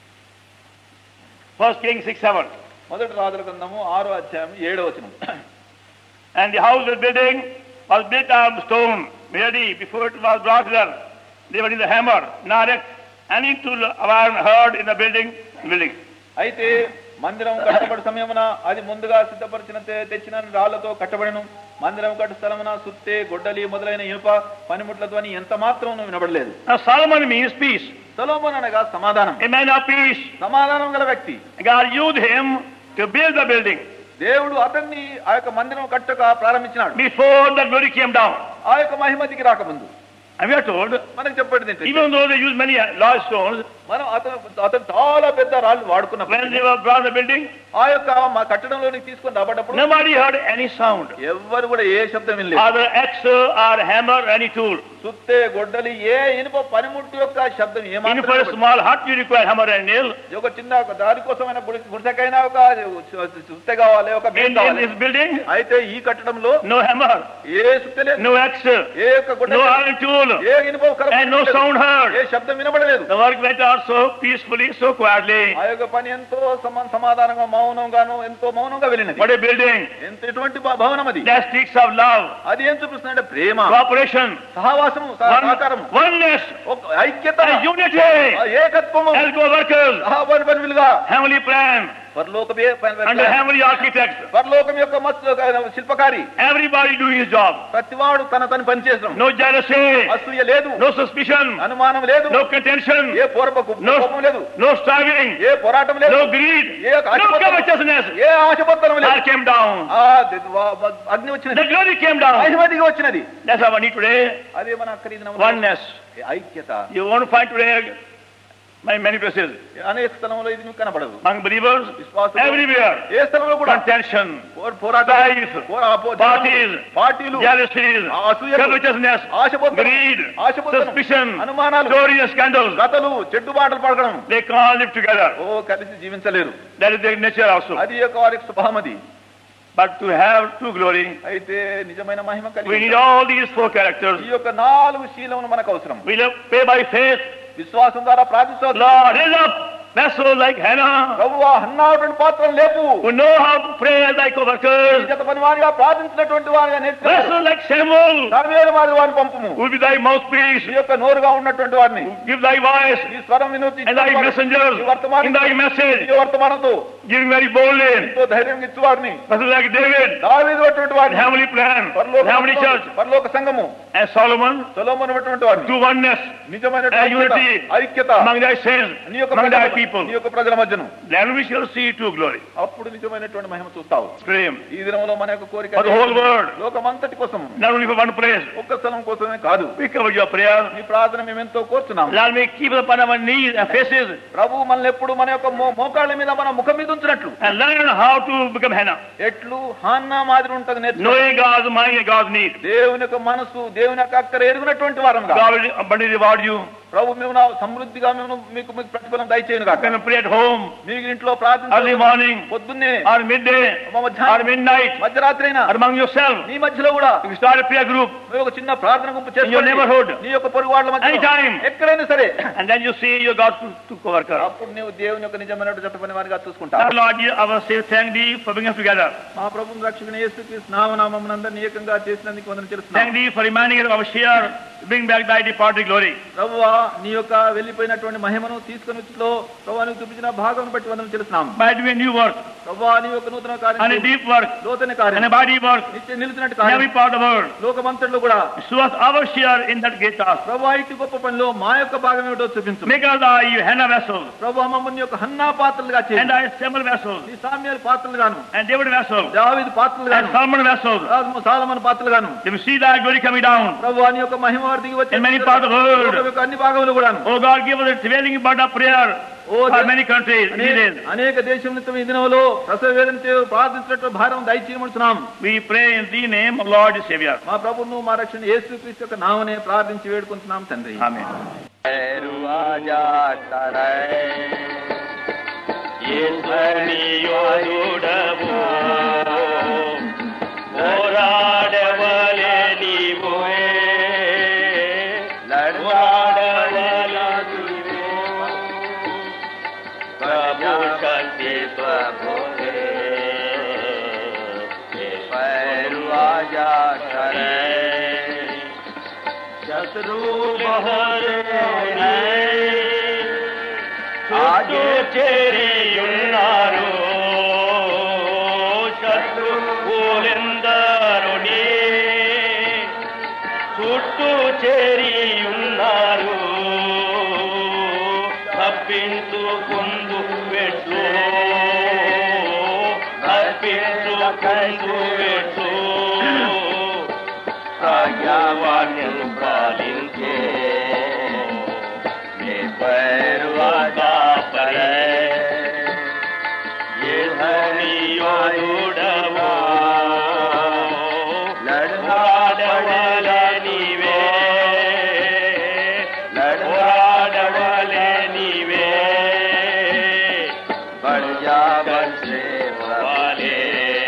First King 6, 7. మొదటి రాజుల గ్రంథము ఆరో అధ్యాయం ఏడవ వచనం And the house was building was built of stone, ready before it was brought there. They were in the hammer, narek, and into the iron heard in the building, building. అయితే మందిరం కట్టబడి సమయమున అది ముందుగా సిద్ధపరిచిన తె- తెచ్చిన రాళ్లతో కట్టబడను మందిరం కట్టు స్థలమున సుత్తే గొడ్డలి మొదలైన ఇనుప పనిముట్ల ధ్వని ఎంత మాత్రం వినబడలేదు Now Solomon means peace. సొలొమోను అనగా సమాధానం A man of peace. సమాధానం గల వ్యక్తి God used him to build the building దేవుడు అతన్ని ఆ యొక్క మందిరం కట్టక ప్రారంభించినాడు before the glory came down. ఆ యొక్క మహిమతికి రాకముందు And we are told, మనకు చెప్పేది ఏంటంటే, even though they used many large stones, మనం అతను అతను చాలా పెద్ద రాళ్ళు వాడుకున్నప్పుడు when they were brought the building, ఆ యొక్క మా కట్టడంలోనికి తీసుకొని రాబడ్డప్పుడు nobody heard any sound, ఎవ్వరు కూడా ఏ శబ్దం వినలేదు either axe or hammer or any tool. సుత్తే గొడ్డలి ఏ ఇనుప పనిముట్టు యొక్క శబ్దం Even ఏమాత్రం for a వినబడలేదు. small hut, you require hammer and nail. ఒక చిన్న ఒక దారి కోసమైన గుడి- గుడిసెకైనా ఒక సుత్తె కావాలి ఒక బేన్ In, in కావాలి this building, అయితే ఈ కట్టడంలో no hammer, ఏ సుత్తె లేదు no axe, ఏ యొక్క గుడ్డ no లేదు. iron tool, ఏ ఇనుప కలప and no లేదు. sound ఏ heard. శబ్దం వినబడలేదు The work went on so peacefully, so quietly. ఆ యొక్క పని ఎంతో సమా సమాధానంగా మౌనంగాను ఎంతో మౌనంగా వెళ్ళినది What a building! ఎంత ఎటువంటి భ- భవనం అది That speaks of love, అది ఏం చూపిస్తుందంటే ప్రేమ cooperation, సహవాసము సహ- one, సహకారము oneness, ఒక ఐక్యత and unity ఆ ఏకత్వము as co-workers. సహపరి పనిలుగా Heavenly plan. పరలోకమే పని- under heavenly architects. పరలోకం యొక్క మస్తు శిల్పకారి Everybody doing his job. ప్రతివాడు తన తను పని చేసడం No jealousy, అసూయ లేదు no suspicion, అనుమానం లేదు no contention, ఏ పూర్వపు no, కోపం లేదు no striving, ఏ పోరాటం లేదు no greed, ఏ no ఆశపడడం- covetousness. ఏ ఆశపడతనం Fire లేదు came down. ఆ ది- వా- వా- అగ్ని వచ్చినది The glory came down. మహిమదిగా వచ్చినది That's our need today. అదే మన ఖరీదిన Oneness. ఐక్యత You want to find today my many places అనేక స్థలంలో ఇది నీకు కనపడదు among believers విశ్వాసులు everywhere. ఏ స్థలంలో కూడా Contention, పో- పోరాటం strife, పోరా- పో- parties, పార్టీలు jealousies, అసూయలు, covetousness, ఆశపోతనం, greed, ఆశపోతనం, suspicion, అనుమానాలు stories and scandals. గతలు చెడ్డు మాటలు పడగడం They can't live together. ఓ కలిసి జీవించలేరు That is their nature also. అది యొక్క వారికి స్వభావమది But to have true glory, అయితే నిజమైన మహిమ we కలిగి need all these four characters. ఈ యొక్క నాలుగు శీలములు మనకు అవసరం We live, pay by faith. విశ్వాసం ద్వారా ప్రార్థించవచ్చు Lord, raise up vessels like Hannah, ప్రభువా అన్నాటువంటి పాత్రను లేపు who know how to pray like ఈ overcomers. జత పని వారిగా ప్రార్థించినటువంటి వారిగా నేర్చుకున్నారు Vessels like Samuel, దానివేలు వారి వారిని పంపము who will be thy mouthpiece. ఈ యొక్క నోరుగా ఉన్నటువంటి వారిని Give thy voice ఈ స్వరం వినూతి and thy messengers ఈ వర్తమానం in thy message. ఈ వర్తమానంతో Giving very boldly. ఎంతో ధైర్యం ఇచ్చు వారిని Vessels like David, దావీదు అటువంటి the వారిని heavenly plan, పరలోక the heavenly church, పరలోక సంఘము and Solomon సొలొమోను అటువంటి వారిని to oneness నిజమైన and unity ఐక్యత among thy saints, నీ యొక్క among thy ప్రజల- people. నీ యొక్క ప్రజల మధ్యను Then we shall see true glory. అప్పుడు నిజమైనటువంటి మహిమ చూస్తావు Pray ఈ దినంలో మన యొక్క కోరిక for the whole world, లోకమంతటి కోసం not only for one place. ఒక్క స్థలం కోసమే కాదు We cover your prayer. మీ ప్రార్థన మేమెంతో కోరుతున్నాం Lord, may keep us upon our knees and faces ప్రభు మనల్ని ఎప్పుడు మన యొక్క మో- మోకాళ్ళ మీద మన ముఖం మీద ఉంచినట్లు and learn how to become Hannah. ఎట్లు హాన్నా మాదిరి ఉంటుంది నేర్చుకో Knowing God's mind and God's need. దేవుని యొక్క మనసు దేవుని యొక్క అక్కర ఎరుగునటువంటి వారంగా God will abundantly reward you. ప్రభు మేము నా సమృద్ధిగా మేము మీకు మీకు ప్రతిఫలం దయచేయను You కాక can pray at home, మీకు ఇంట్లో early ప్రార్థన morning, పొద్దున్నే or midday, or మధ్యాహ్నం midnight, మధ్యరాత్రి అయినా or among yourself. నీ మధ్యలో కూడా You can start a prayer group మీరు ఒక చిన్న ప్రార్థన గుంపు In your చేసుకోండి. neighborhood. నీ యొక్క పొరుగు వాళ్ళ మధ్య Anytime. ఎక్కడైనా సరే and then you see your God to, to worker. అప్పుడు నీవు దేవుని యొక్క నిజమైన జత పని వారిగా చూసుకుంటావు Now, Lord, you- our say thank thee for bringing us together. మా ప్రభు రక్షకుని యేసుక్రీస్తు నామనామం అందరినీ ఏకంగా చేసినందుకు వందన Thank చేస్తున్నాం thee for reminding us of our share, bring back thy departed glory. ప్రభువా నీ యొక్క వెళ్ళిపోయినటువంటి మహిమను తీసుకుని వచ్చులో ప్రభు నీకు చూపించిన భాగం బట్టి వందన చేస్తున్నాం By doing new work, ప్రభువా నీ యొక్క నూతన and a కార్యం deep work, లోతైన and a కార్యం body work నిత్య నిలిచినట్టు in కార్యం every part of the world. లోకమంతట్లో కూడా Show us our share in that great task. ప్రభు ఇటు గొప్ప పనిలో మా యొక్క భాగం ఏమిటో చూపించు Make us thy Hannah vessels, ప్రభు మమ్మల్ని యొక్క హన్నా పాత్రలుగా and చేయండి thy Samuel vessels, నీ సామ్యాల పాత్రలుగాను and David vessels, దావీదు పాత్రలుగాను and Solomon vessels. సాలమన్ పాత్రలుగాను Then we see thy glory coming down. ప్రభు నీ యొక్క మహిమ వారి దిగి వచ్చి In many parts of the world. లోకం యొక్క అన్ని భాగములు కూడాను Oh God, give us a prevailing burden of prayer ఓ for దే- many countries these అనే- days. అనేక దేశం నిమిత్తం ఈ దినంలో ప్రసవ వేదన చే- ప్రార్థించినట్టు భారం దయచేయమంటున్నాం We pray in the name of Lord and Savior. మా ప్రభును మా రక్షణ యేసు క్రీస్తు యొక్క నామనే ప్రార్థించి వేడుకుంటున్నాం తండ్రి Amen. ఈశ్వరీయోడుడవు పోరాడవలే నీవు పోరాడవలే ప్రభు శక్తి ప్రభుదే శత్రు ఆగే చేరియున్నారు శత్రువులెందరుని చుట్టూ చేరియున్నారు తప్పించుకుందు పెట్టు తప్పించుకుందు పెట్టు ఆజ్ఞావాక్యం పాలించే నీ పర్వతా పరే యోధుడవు పోరాడవల నీవే పోరాడవల నీవే బడియా బసే వాలే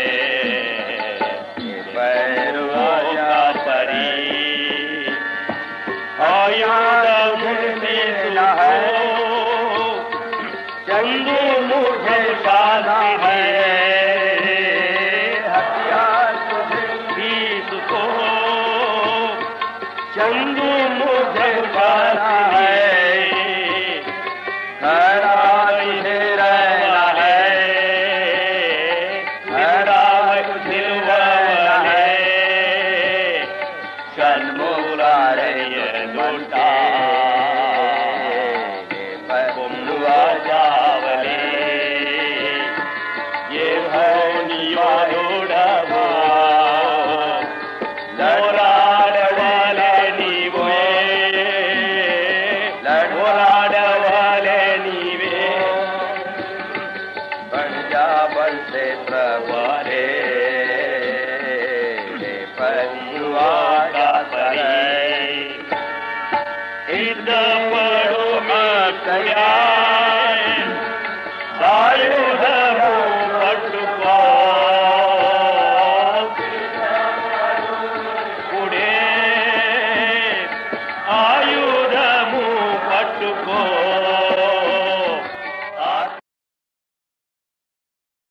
పరి నీవాడవా పోరాడవాలే నీవే పోరాడవాలే నీవే पंजाबल से प्रभारे परिवार परी. इद पडो मी तुझ्या